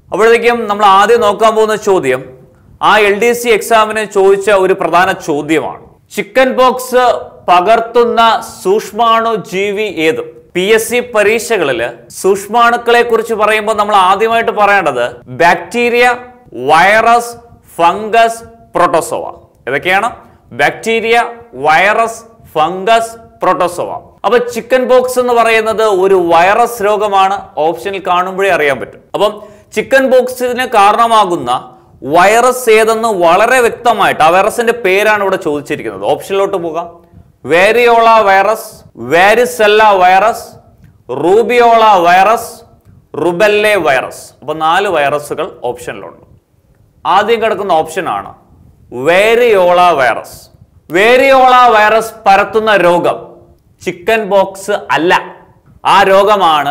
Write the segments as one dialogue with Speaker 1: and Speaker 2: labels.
Speaker 1: അപ്പോഴത്തേക്കും നമ്മൾ ആദ്യം നോക്കാൻ പോകുന്ന ചോദ്യം ആ എൽ ഡി സി എക്സാമിന് ചോദിച്ച ഒരു പ്രധാന ചോദ്യമാണ് ചിക്കൻ പോക്സ് പകർത്തുന്ന സൂക്ഷ്മാണു ജീവി ഏത് പി എസ് സി പരീക്ഷകളിൽ സൂക്ഷ്മാണുക്കളെ കുറിച്ച് പറയുമ്പോൾ നമ്മൾ ആദ്യമായിട്ട് പറയേണ്ടത് ബാക്ടീരിയ വൈറസ് ഫംഗസ് പ്രോട്ടോസോവ ഇതൊക്കെയാണ് ബാക്ടീരിയ വൈറസ് ഫംഗസ് പ്രോട്ടോസോവ അപ്പൊ ചിക്കൻ പോക്സ് എന്ന് പറയുന്നത് ഒരു വൈറസ് രോഗമാണ് ഓപ്ഷനിൽ കാണുമ്പോഴേ അറിയാൻ പറ്റും അപ്പം ചിക്കൻ പോക്സിന് കാരണമാകുന്ന വൈറസ് ഏതെന്ന് വളരെ വ്യക്തമായിട്ട് ആ വൈറസിന്റെ പേരാണ് ഇവിടെ ചോദിച്ചിരിക്കുന്നത് ഓപ്ഷനിലോട്ട് പോകാം variola virus varicella virus rubeola virus rubella virus അപ്പൊ നാല് വൈറസുകൾ ഓപ്ഷനിലുണ്ട് ആദ്യം കിടക്കുന്ന ഓപ്ഷനാണ് വേരിയോള വൈറസ് വേരിയോള വൈറസ് പരത്തുന്ന രോഗം ചിക്കൻ ബോക്സ് അല്ല ആ രോഗമാണ്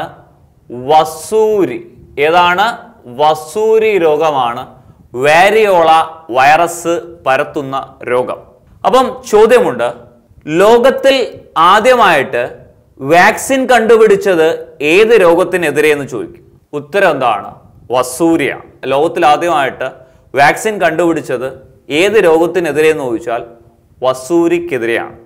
Speaker 1: വസൂരി ഏതാണ് വസൂരി രോഗമാണ് വാരിയോള വൈറസ് പരത്തുന്ന രോഗം അപ്പം ചോദ്യമുണ്ട് ലോകത്തിൽ ആദ്യമായിട്ട് വാക്സിൻ കണ്ടുപിടിച്ചത് ഏത് രോഗത്തിനെതിരെ എന്ന് ചോദിക്കും ഉത്തരം എന്താണ് വസൂരിയ ലോകത്തിൽ ആദ്യമായിട്ട് വാക്സിൻ കണ്ടുപിടിച്ചത് ഏത് രോഗത്തിനെതിരെ എന്ന് ചോദിച്ചാൽ വസൂരിക്കെതിരെയാണ്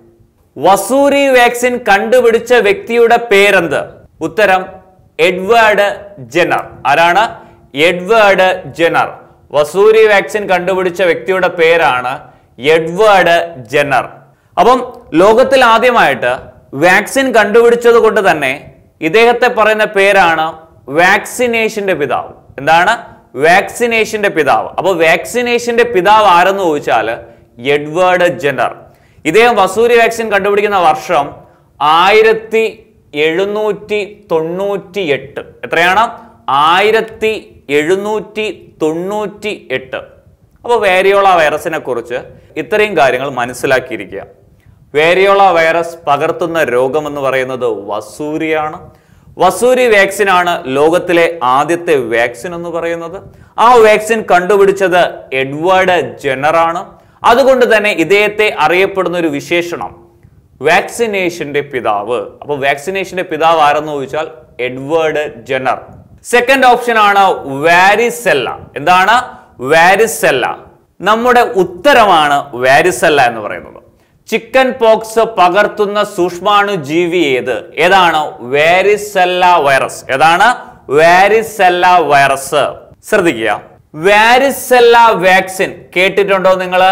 Speaker 1: വസൂരി വാക്സിൻ കണ്ടുപിടിച്ച വ്യക്തിയുടെ പേരെന്ത് ഉത്തരം എഡ്വേർഡ് ജെനർ ആരാണ് എഡ്വേർഡ് ജെനർ വസൂരി വാക്സിൻ കണ്ടുപിടിച്ച വ്യക്തിയുടെ പേരാണ് എഡ്വേർഡ് ജെനർ അപ്പം ലോകത്തിൽ ആദ്യമായിട്ട് വാക്സിൻ കണ്ടുപിടിച്ചത് കൊണ്ട് തന്നെ ഇദ്ദേഹത്തെ പറയുന്ന പേരാണ് വാക്സിനേഷന്റെ പിതാവ് എന്താണ് വാക്സിനേഷന്റെ പിതാവ് അപ്പോൾ വാക്സിനേഷന്റെ പിതാവ് ആരെന്ന് ചോദിച്ചാൽ എഡ്വേർഡ് ജെനർ ഇദ്ദേഹം വസൂരി വാക്സിൻ കണ്ടുപിടിക്കുന്ന വർഷം ആയിരത്തി എഴുന്നൂറ്റി തൊണ്ണൂറ്റി എട്ട് എത്രയാണ് ആയിരത്തി എഴുന്നൂറ്റി തൊണ്ണൂറ്റി എട്ട് അപ്പോൾ വേരിയോള വൈറസിനെ കുറിച്ച് ഇത്രയും കാര്യങ്ങൾ മനസ്സിലാക്കിയിരിക്കുക വേരിയോള വൈറസ് പകർത്തുന്ന രോഗം എന്ന് പറയുന്നത് വസൂരിയാണ് വസൂരി വാക്സിൻ ആണ് ലോകത്തിലെ ആദ്യത്തെ വാക്സിൻ എന്ന് പറയുന്നത് ആ വാക്സിൻ കണ്ടുപിടിച്ചത് എഡ്വേർഡ് ജെനർ ആണ് അതുകൊണ്ട് തന്നെ ഇദ്ദേഹത്തെ അറിയപ്പെടുന്ന ഒരു വിശേഷണം വാക്സിനേഷന്റെ പിതാവ് അപ്പൊ വാക്സിനേഷന്റെ പിതാവ് ആരെന്ന് ചോദിച്ചാൽ എഡ്വേർഡ് ജെനർ സെക്കൻഡ് ഓപ്ഷൻ ആണ് വാരിസെല്ല എന്താണ് വാരിസെല്ല നമ്മുടെ ഉത്തരമാണ് വാരിസെല്ല എന്ന് പറയുന്നത് ചിക്കൻ പോക്സ് പകർത്തുന്ന സൂക്ഷ്മാണു ജീവി ഏത് ഏതാണ് വാരിസെല്ല വൈറസ് ഏതാണ് വാരിസെല്ല വൈറസ് ശ്രദ്ധിക്കുക വാരിസെല്ല വാക്സിൻ കേട്ടിട്ടുണ്ടോ നിങ്ങൾ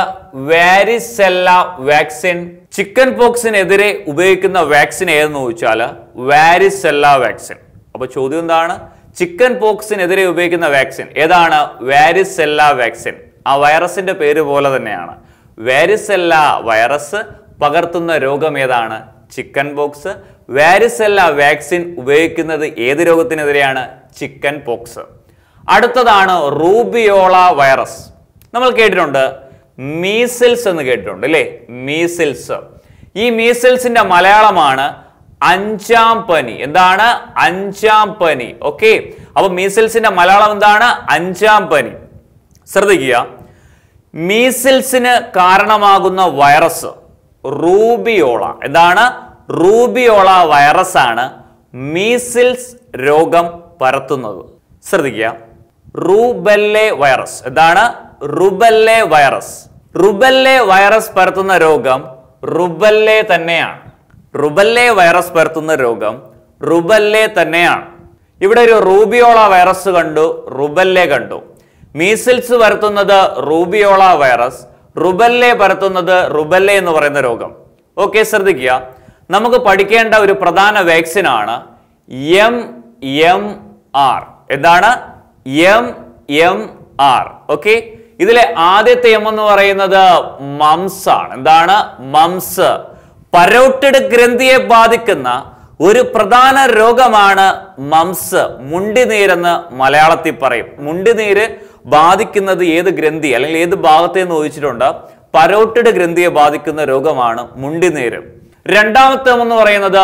Speaker 1: വാരിസെല്ല വാക്സിൻ ചിക്കൻ പോക്സിനെതിരെ ഉപയോഗിക്കുന്ന വാക്സിൻ ഏതെന്ന് ചോദിച്ചാൽ വാരിസെല്ല വാക്സിൻ അപ്പൊ ചോദ്യം എന്താണ് ചിക്കൻ പോക്സിനെതിരെ ഉപയോഗിക്കുന്ന വാക്സിൻ ഏതാണ് വാരിസെല്ല വാക്സിൻ ആ വൈറസിന്റെ പേര് പോലെ തന്നെയാണ് വാരിസെല്ല വൈറസ് പകർത്തുന്ന രോഗം ഏതാണ് ചിക്കൻ പോക്സ് വാരിസെല്ല വാക്സിൻ ഉപയോഗിക്കുന്നത് ഏത് രോഗത്തിനെതിരെയാണ് ചിക്കൻ പോക്സ് അടുത്തതാണ് റൂബിയോള വൈറസ് നമ്മൾ കേട്ടിട്ടുണ്ട് മീസിൽസ് എന്ന് കേട്ടിട്ടുണ്ട് അല്ലേ മീസിൽസ് ഈ മീസിൽസിന്റെ മലയാളമാണ് അഞ്ചാം പനി എന്താണ് അഞ്ചാം പനി ഓക്കെ അപ്പൊ മീസിൽസിന്റെ മലയാളം എന്താണ് അഞ്ചാം പനി ശ്രദ്ധിക്കുക മീസിൽസിന് കാരണമാകുന്ന വൈറസ് റൂബിയോള എന്താണ് റൂബിയോള വൈറസ് ആണ് മീസിൽസ് രോഗം പരത്തുന്നത് ശ്രദ്ധിക്കുക റൂബെല്ലെ വൈറസ് എന്താണ് റുബെല്ലെ വൈറസ് റുബെല്ലെ വൈറസ് പരത്തുന്ന രോഗം റുബെല്ലെ തന്നെയാണ് റുബെല്ലെ വൈറസ് പരത്തുന്ന രോഗം റുബെല്ലെ തന്നെയാണ് ഇവിടെ ഒരു റൂബിയോള വൈറസ് കണ്ടു റുബെല്ലെ കണ്ടു മീസിൽസ് പരത്തുന്നത് റൂബിയോള വൈറസ് റുബെല്ലെ പരത്തുന്നത് റുബെല്ലെ എന്ന് പറയുന്ന രോഗം ഓക്കെ ശ്രദ്ധിക്കുക നമുക്ക് പഠിക്കേണ്ട ഒരു പ്രധാന വാക്സിൻ ആണ് എം എം ആർ എന്താണ് എം എം ആർ ഓക്കെ ഇതിലെ ആദ്യത്തെ എം എന്ന് പറയുന്നത് മംസ് ആണ് എന്താണ് മംസ് പരോട്ടിഡ് ഗ്രന്ഥിയെ ബാധിക്കുന്ന ഒരു പ്രധാന രോഗമാണ് മംസ് മുണ്ടിനീരെന്ന് മലയാളത്തിൽ പറയും മുണ്ടിനീര് ബാധിക്കുന്നത് ഏത് ഗ്രന്ഥി അല്ലെങ്കിൽ ഏത് ഭാഗത്തെ എന്ന് ചോദിച്ചിട്ടുണ്ട് പരോട്ടിഡ് ഗ്രന്ഥിയെ ബാധിക്കുന്ന രോഗമാണ് മുണ്ടിനീര് രണ്ടാമത്തെ എന്ന് പറയുന്നത്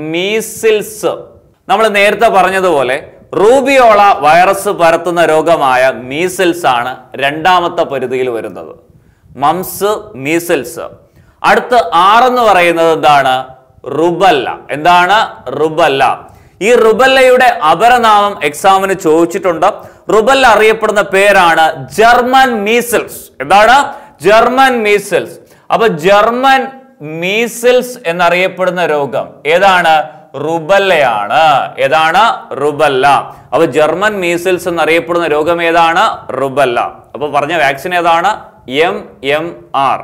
Speaker 1: മീസിൽസ് നമ്മൾ നേരത്തെ പറഞ്ഞതുപോലെ റൂബിയോള വൈറസ് പരത്തുന്ന രോഗമായ മീസിൽസ് ആണ് രണ്ടാമത്തെ പരിധിയിൽ വരുന്നത് മംസ് മീസിൽസ് അടുത്ത ആറെന്ന് പറയുന്നത് എന്താണ് റുബല്ല എന്താണ് റുബല്ല ഈ റുബല്ലയുടെ അപരനാമം എക്സാമിന് ചോദിച്ചിട്ടുണ്ട് റുബല്ല അറിയപ്പെടുന്ന പേരാണ് ജർമ്മൻ മീസിൽസ് എന്താണ് ജർമ്മൻ മീസിൽസ് അപ്പൊ ജർമ്മൻ മീസിൽസ് എന്നറിയപ്പെടുന്ന രോഗം ഏതാണ് റുബല്ലയാണ് ഏതാണ് റുബല്ല അപ്പൊ ജർമ്മൻ മീസിൽസ് എന്നറിയപ്പെടുന്ന രോഗം ഏതാണ് റുബല്ല അപ്പൊ പറഞ്ഞ വാക്സിൻ ഏതാണ് M M R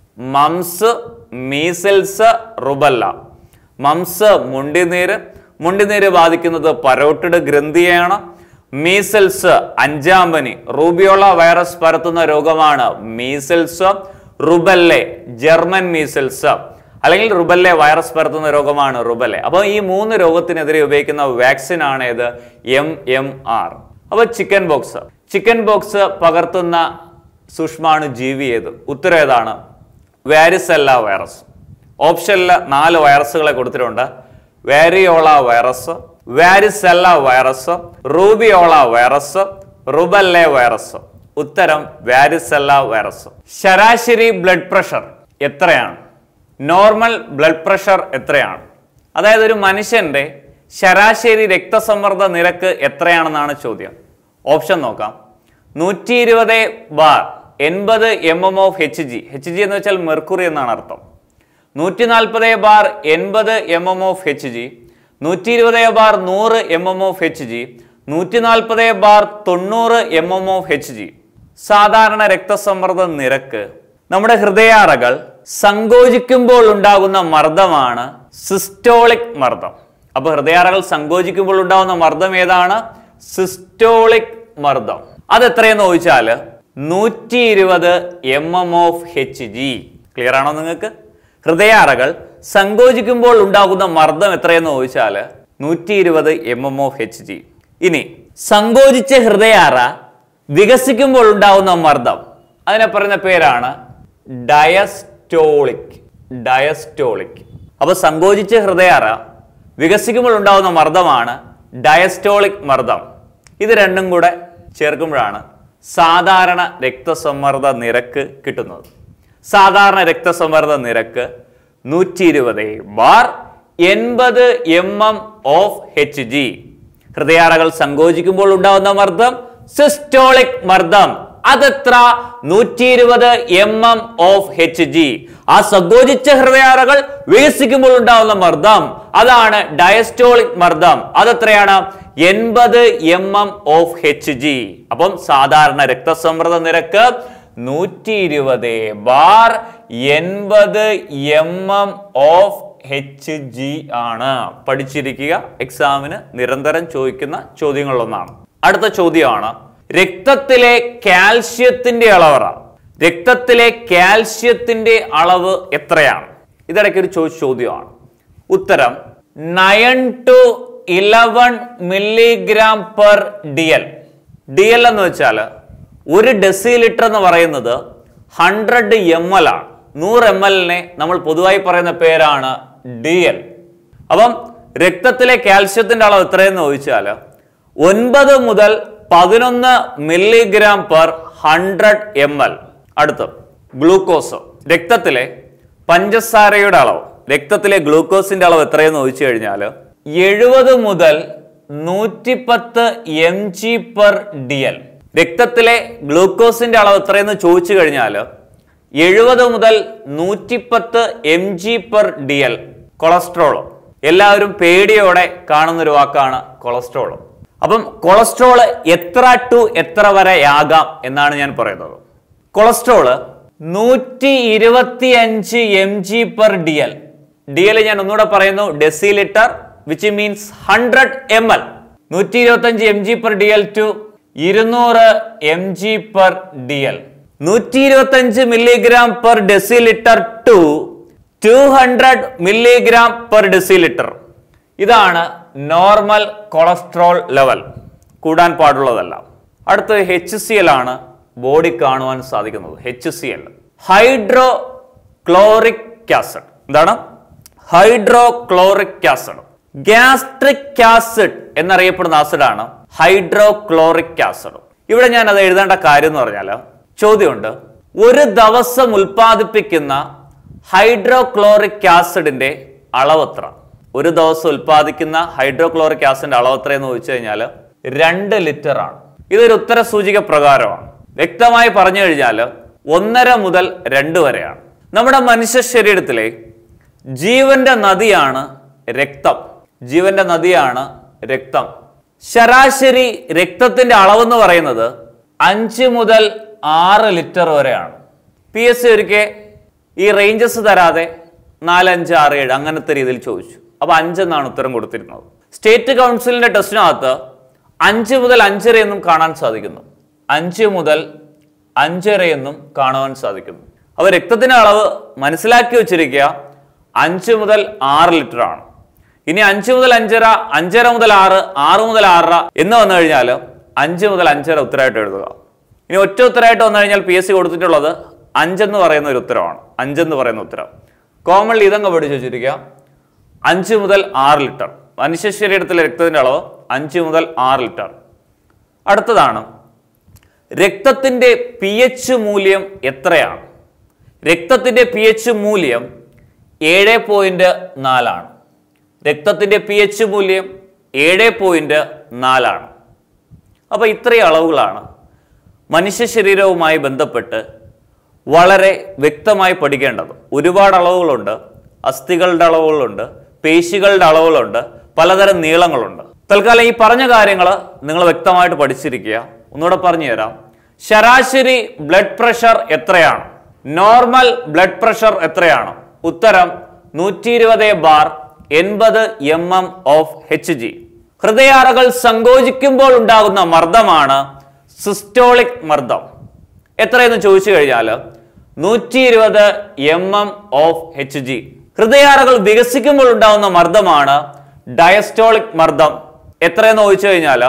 Speaker 1: mumps measles rubella mumps മുണ്ടിനീര് മുണ്ടിനീര് ബാധിക്കുന്നത് പരോട്ടിഡ് ഗ്രന്ഥിയെയാണ് മീസിൽസ് അഞ്ചാം പനി റൂബിയോള വൈറസ് പരത്തുന്ന രോഗമാണ് മീസിൽസ് റുബല്ലെ ജർമ്മൻ മീസിൽസ് അല്ലെങ്കിൽ റുബല്ലെ വൈറസ് പരത്തുന്ന രോഗമാണ് റുബല്ലെ അപ്പോൾ ഈ മൂന്ന് രോഗത്തിനെതിരെ ഉപയോഗിക്കുന്ന വാക്സിൻ ആണ് ഇത് എം എം ആർ അപ്പോൾ ചിക്കൻ ബോക്സ് ചിക്കൻ ബോക്സ് പകർത്തുന്ന സൂക്ഷ്മാണു ജീവി ഏത് ഉത്തരം ഏതാണ് വാരിസെല്ല വൈറസ് ഓപ്ഷനിൽ നാല് വൈറസുകളെ കൊടുത്തിട്ടുണ്ട് variola virus varicella virus rubeola virus rubella virus ഉത്തരം വാരിസെല്ല വൈറസ് ശരാശരി ബ്ലഡ് പ്രഷർ എത്രയാണ് നോർമൽ ബ്ലഡ് പ്രഷർ എത്രയാണ് അതായത് ഒരു മനുഷ്യന്റെ ശരാശരി രക്തസമ്മർദ്ദ നിരക്ക് എത്രയാണെന്നാണ് ചോദ്യം ഓപ്ഷൻ നോക്കാം നൂറ്റി ഇരുപത് ബാർ എൺപത് M M of H G H G എന്ന് വെച്ചാൽ മെർക്കുറി എന്നാണ് അർത്ഥം നൂറ്റി നാൽപ്പത് ബാർ എൺപത് M M of H G നൂറ്റി ഇരുപത് ബാർ നൂറ് M M of H G നൂറ്റി നാൽപ്പത് ബാർ തൊണ്ണൂറ് M M of H G സാധാരണ രക്തസമ്മർദ്ദ നിരക്ക് നമ്മുടെ ഹൃദയാറകൾ സങ്കോചിക്കുമ്പോൾ ഉണ്ടാകുന്ന മർദ്ദമാണ് സിസ്റ്റോളിക് മർദ്ദം അപ്പൊ ഹൃദയാറകൾ സങ്കോചിക്കുമ്പോൾ ഉണ്ടാകുന്ന മർദ്ദം ഏതാണ് സിസ്റ്റോളിക് മർദ്ദം അത് എത്രയെന്ന് ചോദിച്ചാൽ നൂറ്റി ഇരുപത് M M of H G clear ആണോ നിങ്ങൾക്ക് ഹൃദയാറകൾ സങ്കോചിക്കുമ്പോൾ ഉണ്ടാകുന്ന മർദ്ദം എത്രയെന്ന് ചോദിച്ചാൽ നൂറ്റി ഇരുപത് M M of H G ഇനി സങ്കോചിച്ച ഹൃദയാറ വികസിക്കുമ്പോൾ ഉണ്ടാകുന്ന മർദ്ദം അതിനെ പറയുന്ന പേരാണ് ഡയസ്റ്റോളിക് ഡയസ്റ്റോളിക് അപ്പൊ സങ്കോചിച്ച ഹൃദയാറ വികസിക്കുമ്പോൾ ഉണ്ടാകുന്ന മർദ്ദമാണ് ഡയസ്റ്റോളിക് മർദ്ദം ഇത് രണ്ടും കൂടെ ചേർക്കുമ്പോഴാണ് സാധാരണ രക്തസമ്മർദ്ദ നിരക്ക് കിട്ടുന്നത് സാധാരണ രക്തസമ്മർദ്ദ നിരക്ക് നൂറ്റി ഇരുപത് ബാർ എൺപത് M M of H G ഹൃദയാറകൾ സങ്കോചിക്കുമ്പോൾ ഉണ്ടാവുന്ന മർദ്ദം സിസ്റ്റോളിക് മർദ്ദം അതെത്ര നൂറ്റി ഇരുപത് M M of H G ആ സങ്കോചിച്ച ഹൃദയാറകൾ വികസിക്കുമ്പോൾ ഉണ്ടാവുന്ന മർദ്ദം അതാണ് ഡയസ്റ്റോളിക് മർദ്ദം അതെത്രയാണ് എൺപത് M M of H G അപ്പം സാധാരണ രക്തസമ്മർദ്ദ നിരക്ക് നൂറ്റി ഇരുപത് ബാർ എൺപത് M M of H G ആണ് പഠിച്ചിരിക്കുക എക്സാമിന് നിരന്തരം ചോദിക്കുന്ന ചോദ്യങ്ങളിലൊന്നാണ് അടുത്ത ചോദ്യമാണ് രക്തത്തിലെ കാൽഷ്യത്തിന്റെ അളവറ രക്തത്തിലെ കാൽഷ്യത്തിന്റെ അളവ് എത്രയാണ് ഇതിടയ്ക്ക് ഒരു ചോദിച്ച ചോദ്യമാണ് ഉത്തരം nine to eleven milligram per D L D L എന്ന് വെച്ചാൽ ഒരു ഡെസി ലിറ്റർ എന്ന് പറയുന്നത് ഹൺഡ്രഡ് എം എൽ ആണ് നൂറ് എം എല്ലിനെ നമ്മൾ പൊതുവായി പറയുന്ന പേരാണ് ഡി എൽ അപ്പം രക്തത്തിലെ കാൽഷ്യത്തിന്റെ അളവ് എത്രയെന്ന് ചോദിച്ചാൽ ഒൻപത് മുതൽ പതിനൊന്ന് milligram per hundred M L അടുത്ത് ഗ്ലൂക്കോസ് രക്തത്തിലെ പഞ്ചസാരയുടെ അളവ് രക്തത്തിലെ ഗ്ലൂക്കോസിന്റെ അളവ് എത്രയെന്ന് ചോദിച്ചു കഴിഞ്ഞാൽ എഴുപത് മുതൽ നൂറ്റിപ്പത്ത് M G per D L രക്തത്തിലെ ഗ്ലൂക്കോസിന്റെ അളവ് എത്രയെന്ന് ചോദിച്ചു കഴിഞ്ഞാൽ എഴുപത് മുതൽ നൂറ്റിപ്പത്ത് M G per D L cholesterol എല്ലാവരും പേടിയോടെ കാണുന്ന ഒരു വാക്കാണ് കൊളസ്ട്രോൾ അപ്പം കൊളസ്ട്രോൾ എത്ര ടു എത്ര വരെ ആകാം എന്നാണ് ഞാൻ പറയുന്നത് കൊളസ്ട്രോള് നൂറ്റി ഇരുപത്തി അഞ്ച് M G per D L D L ഞാൻ ഒന്നുകൂടെ പറയുന്നു decilitre which means hundred M L നൂറ്റി ഇരുപത്തി അഞ്ച് M G per D L to ഇരുന്നൂറ് M G per D L നൂറ്റി ഇരുപത്തി അഞ്ച് milligram per decilitre to two hundred milligram per decilitre ഇതാണ് നോർമൽ കൊളസ്ട്രോൾ ലെവൽ കൂടാൻ പാടുള്ളതല്ല അടുത്തത് എച്ച് സി എൽ ആണ് ബോഡി കാണുവാൻ സാധിക്കുന്നത് H C L hydrochloric acid എന്താണ് hydrochloric acid gastric acid എന്നറിയപ്പെടുന്ന ആസിഡാണ് ഹൈഡ്രോ ക്ലോറിക് ആസിഡ് ഇവിടെ ഞാൻ അത് എഴുതേണ്ട കാര്യം എന്ന് പറഞ്ഞാൽ ചോദ്യമുണ്ട് ഒരു ദിവസം ഉൽപ്പാദിപ്പിക്കുന്ന ഹൈഡ്രോക്ലോറിക് ആസിഡിന്റെ അളവ് എത്ര ഒരു ദിവസം ഉൽപ്പാദിക്കുന്ന ഹൈഡ്രോക്ലോറിക് ആസിഡിന്റെ അളവ് എത്രയെന്ന് ചോദിച്ചു കഴിഞ്ഞാൽ രണ്ട് ലിറ്റർ ആണ് ഇതൊരു ഉത്തര സൂചിക പ്രകാരമാണ് വ്യക്തമായി പറഞ്ഞു കഴിഞ്ഞാൽ ഒന്നര മുതൽ രണ്ട് വരെയാണ് നമ്മുടെ മനുഷ്യ ശരീരത്തിലെ ജീവന്റെ നദിയാണ് രക്തം ജീവന്റെ നദിയാണ് രക്തം ശരാശരി രക്തത്തിന്റെ അളവെന്ന് പറയുന്നത് അഞ്ച് മുതൽ ആറ് ലിറ്റർ വരെയാണ് പി എസ് സി ഒരിക്കൽ ഈ റേഞ്ചസ് തരാതെ നാല് അഞ്ച് ആറ് ഏഴ് അങ്ങനത്തെ രീതിയിൽ ചോദിച്ചു അപ്പൊ അഞ്ചെന്നാണ് ഉത്തരം കൊടുത്തിരുന്നത് സ്റ്റേറ്റ് കൗൺസിലിന്റെ ടെസ്റ്റിനകത്ത് അഞ്ച് മുതൽ അഞ്ചര എന്നും കാണാൻ സാധിക്കുന്നു അഞ്ച് മുതൽ അഞ്ചര എന്നും കാണുവാൻ സാധിക്കുന്നു അപ്പോൾ രക്തത്തിന്റെ അളവ് മനസ്സിലാക്കി വെച്ചിരിക്കുക അഞ്ച് മുതൽ ആറ് ലിറ്റർ ആണ് ഇനി അഞ്ച് മുതൽ അഞ്ചര അഞ്ചര മുതൽ ആറ് ആറ് മുതൽ ആറര എന്ന് വന്നു കഴിഞ്ഞാൽ അഞ്ച് മുതൽ അഞ്ചര ഉത്തരമായിട്ട് എഴുതുക ഇനി ഒറ്റ ഉത്തരമായിട്ട് വന്നു കഴിഞ്ഞാൽ പി എസ് സി കൊടുത്തിട്ടുള്ളത് അഞ്ചെന്ന് പറയുന്ന ഒരു ഉത്തരമാണ് അഞ്ചെന്ന് പറയുന്ന ഉത്തരം കോമൺലി ഇതങ്ങ് പഠിച്ചു വെച്ചിരിക്കുക അഞ്ച് മുതൽ ആറ് ലിറ്റർ മനുഷ്യ ശരീരത്തിലെ രക്തത്തിന്റെ അളവ് അഞ്ച് മുതൽ ആറ് ലിറ്റർ അടുത്തതാണ് രക്തത്തിന്റെ പി എച്ച് മൂല്യം എത്രയാണ് രക്തത്തിന്റെ പി എച്ച് മൂല്യം ഏഴ് പോയിന്റ് നാലാണ് രക്തത്തിന്റെ പി എച്ച് മൂല്യം ഏഴ് പോയിന്റ് നാലാണ് അപ്പോൾ ഇത്രയും അളവുകളാണ് മനുഷ്യ ശരീരവുമായി ബന്ധപ്പെട്ട് വളരെ വ്യക്തമായി പഠിക്കേണ്ടത് ഒരുപാട് അളവുകളുണ്ട് അസ്ഥികളുടെ അളവുകളുണ്ട് പേശികളുടെ അളവുകളുണ്ട് പലതരം നീളങ്ങളുണ്ട് തൽക്കാലം ഈ പറഞ്ഞ കാര്യങ്ങൾ നിങ്ങൾ വ്യക്തമായിട്ട് പഠിച്ചിരിക്കുക ഒന്നുകൂടെ പറഞ്ഞു തരാം ശരാശരി ബ്ലഡ് പ്രഷർ എത്രയാണ് നോർമൽ ബ്ലഡ് പ്രഷർ എത്രയാണ് ഉത്തരം നൂറ്റി ഇരുപത് ബാർ എൺപത് M M of H G ഹൃദയാറകൾ സങ്കോചിക്കുമ്പോൾ ഉണ്ടാകുന്ന മർദ്ദമാണ് സിസ്റ്റോളിക് മർദ്ദം എത്രയെന്ന് ചോദിച്ചു കഴിഞ്ഞാൽ നൂറ്റി ഇരുപത് M M of H G ഹൃദയാറകൾ വികസിക്കുമ്പോൾ ഉണ്ടാകുന്ന മർദ്ദമാണ് ഡയസ്റ്റോളിക് മർദ്ദം എത്രയെന്ന് ചോദിച്ചു കഴിഞ്ഞാൽ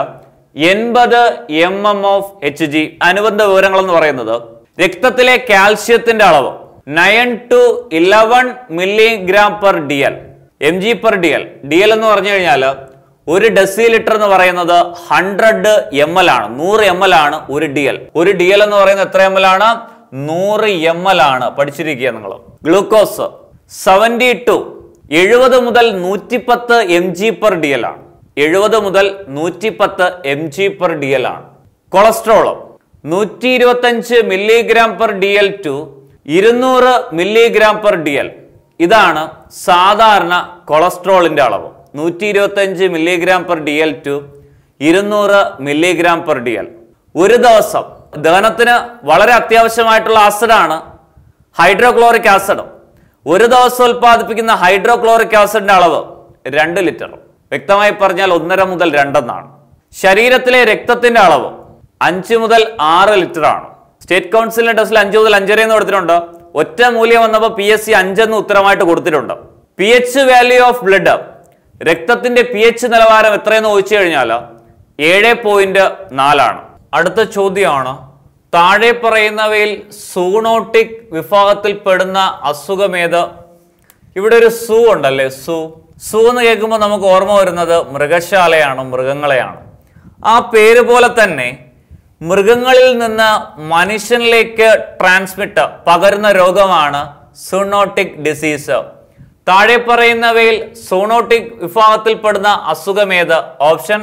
Speaker 1: എൺപത് M M of H G അനുബന്ധ വിവരങ്ങൾ എന്ന് പറയുന്നത് രക്തത്തിലെ കാൽസ്യത്തിന്റെ അളവ് nine to eleven milligram per D L M G per D L D L എന്ന് പറഞ്ഞു കഴിഞ്ഞാൽ ഒരു ഡെസി ലിറ്റർ എന്ന് പറയുന്നത് ഹൺഡ്രഡ് എം എൽ ആണ് നൂറ് എം എൽ ആണ് ഒരു ഡി എൽ ഒരു ഡി എൽ എന്ന് പറയുന്നത് എത്ര എം എൽ ആണ് നൂറ് എം എൽ ആണ് പഠിച്ചിരിക്കുക നിങ്ങൾ ഗ്ലൂക്കോസ് സെവൻറ്റി ടു എഴുപത് മുതൽ നൂറ്റിപ്പത്ത് M G per D L ആണ് എഴുപത് മുതൽ നൂറ്റിപ്പത്ത് M G per D L ആണ് കൊളസ്ട്രോള് നൂറ്റി ഇരുപത്തഞ്ച് milligram per D L to ഇരുന്നൂറ് മില്ലിഗ്രാം പെർ ഡി എൽ ഇതാണ് സാധാരണ കൊളസ്ട്രോളിന്റെ അളവ് നൂറ്റി ഇരുപത്തഞ്ച് milligram per D L to ഇരുന്നൂറ് മില്ലിഗ്രാം പെർ ഡി എൽ ഒരു ദിവസം ദഹനത്തിന് വളരെ അത്യാവശ്യമായിട്ടുള്ള ആസിഡാണ് ഹൈഡ്രോക്ലോറിക് ആസിഡ് ഒരു ദിവസം ഉൽപ്പാദിപ്പിക്കുന്ന ഹൈഡ്രോക്ലോറിക് ആസിഡിന്റെ അളവ് രണ്ട് ലിറ്റർ വ്യക്തമായി പറഞ്ഞാൽ ഒന്നര മുതൽ രണ്ടെന്നാണ് ശരീരത്തിലെ രക്തത്തിന്റെ അളവ് അഞ്ച് മുതൽ ആറ് ലിറ്റർ ആണ് സ്റ്റേറ്റ് കൗൺസിലിന്റെ ടെസ്റ്റിൽ അഞ്ച് മുതൽ അഞ്ചര എന്ന് കൊടുത്തിട്ടുണ്ട് ഒറ്റ മൂല്യം വന്നപ്പോൾ പി എസ് സി അഞ്ചെന്ന് ഉത്തരമായിട്ട് കൊടുത്തിട്ടുണ്ട് P H value of blood രക്തത്തിന്റെ പി എച്ച് നിലവാരം എത്രയെന്ന് ചോദിച്ചു കഴിഞ്ഞാൽ ഏഴ് പോയിന്റ് നാലാണ് അടുത്ത ചോദ്യമാണ് താഴെ പറയുന്നവയിൽ സൂണോട്ടിക് വിഭാഗത്തിൽ പെടുന്ന അസുഖമേത് ഇവിടെ ഒരു സൂ ഉണ്ടല്ലേ സൂ സൂ എന്ന് കേൾക്കുമ്പോൾ നമുക്ക് ഓർമ്മ വരുന്നത് മൃഗശാലയാണ് മൃഗങ്ങളെയാണ് ആ പേര് പോലെ തന്നെ മൃഗങ്ങളിൽ നിന്ന് മനുഷ്യനിലേക്ക് ട്രാൻസ്മിറ്റ് പകരുന്ന രോഗമാണ് സൂണോട്ടിക് ഡിസീസ് താഴെ പറയുന്നവയിൽ സൂണോട്ടിക് വിഭാഗത്തിൽപ്പെടുന്ന അസുഖമേത് ഓപ്ഷൻ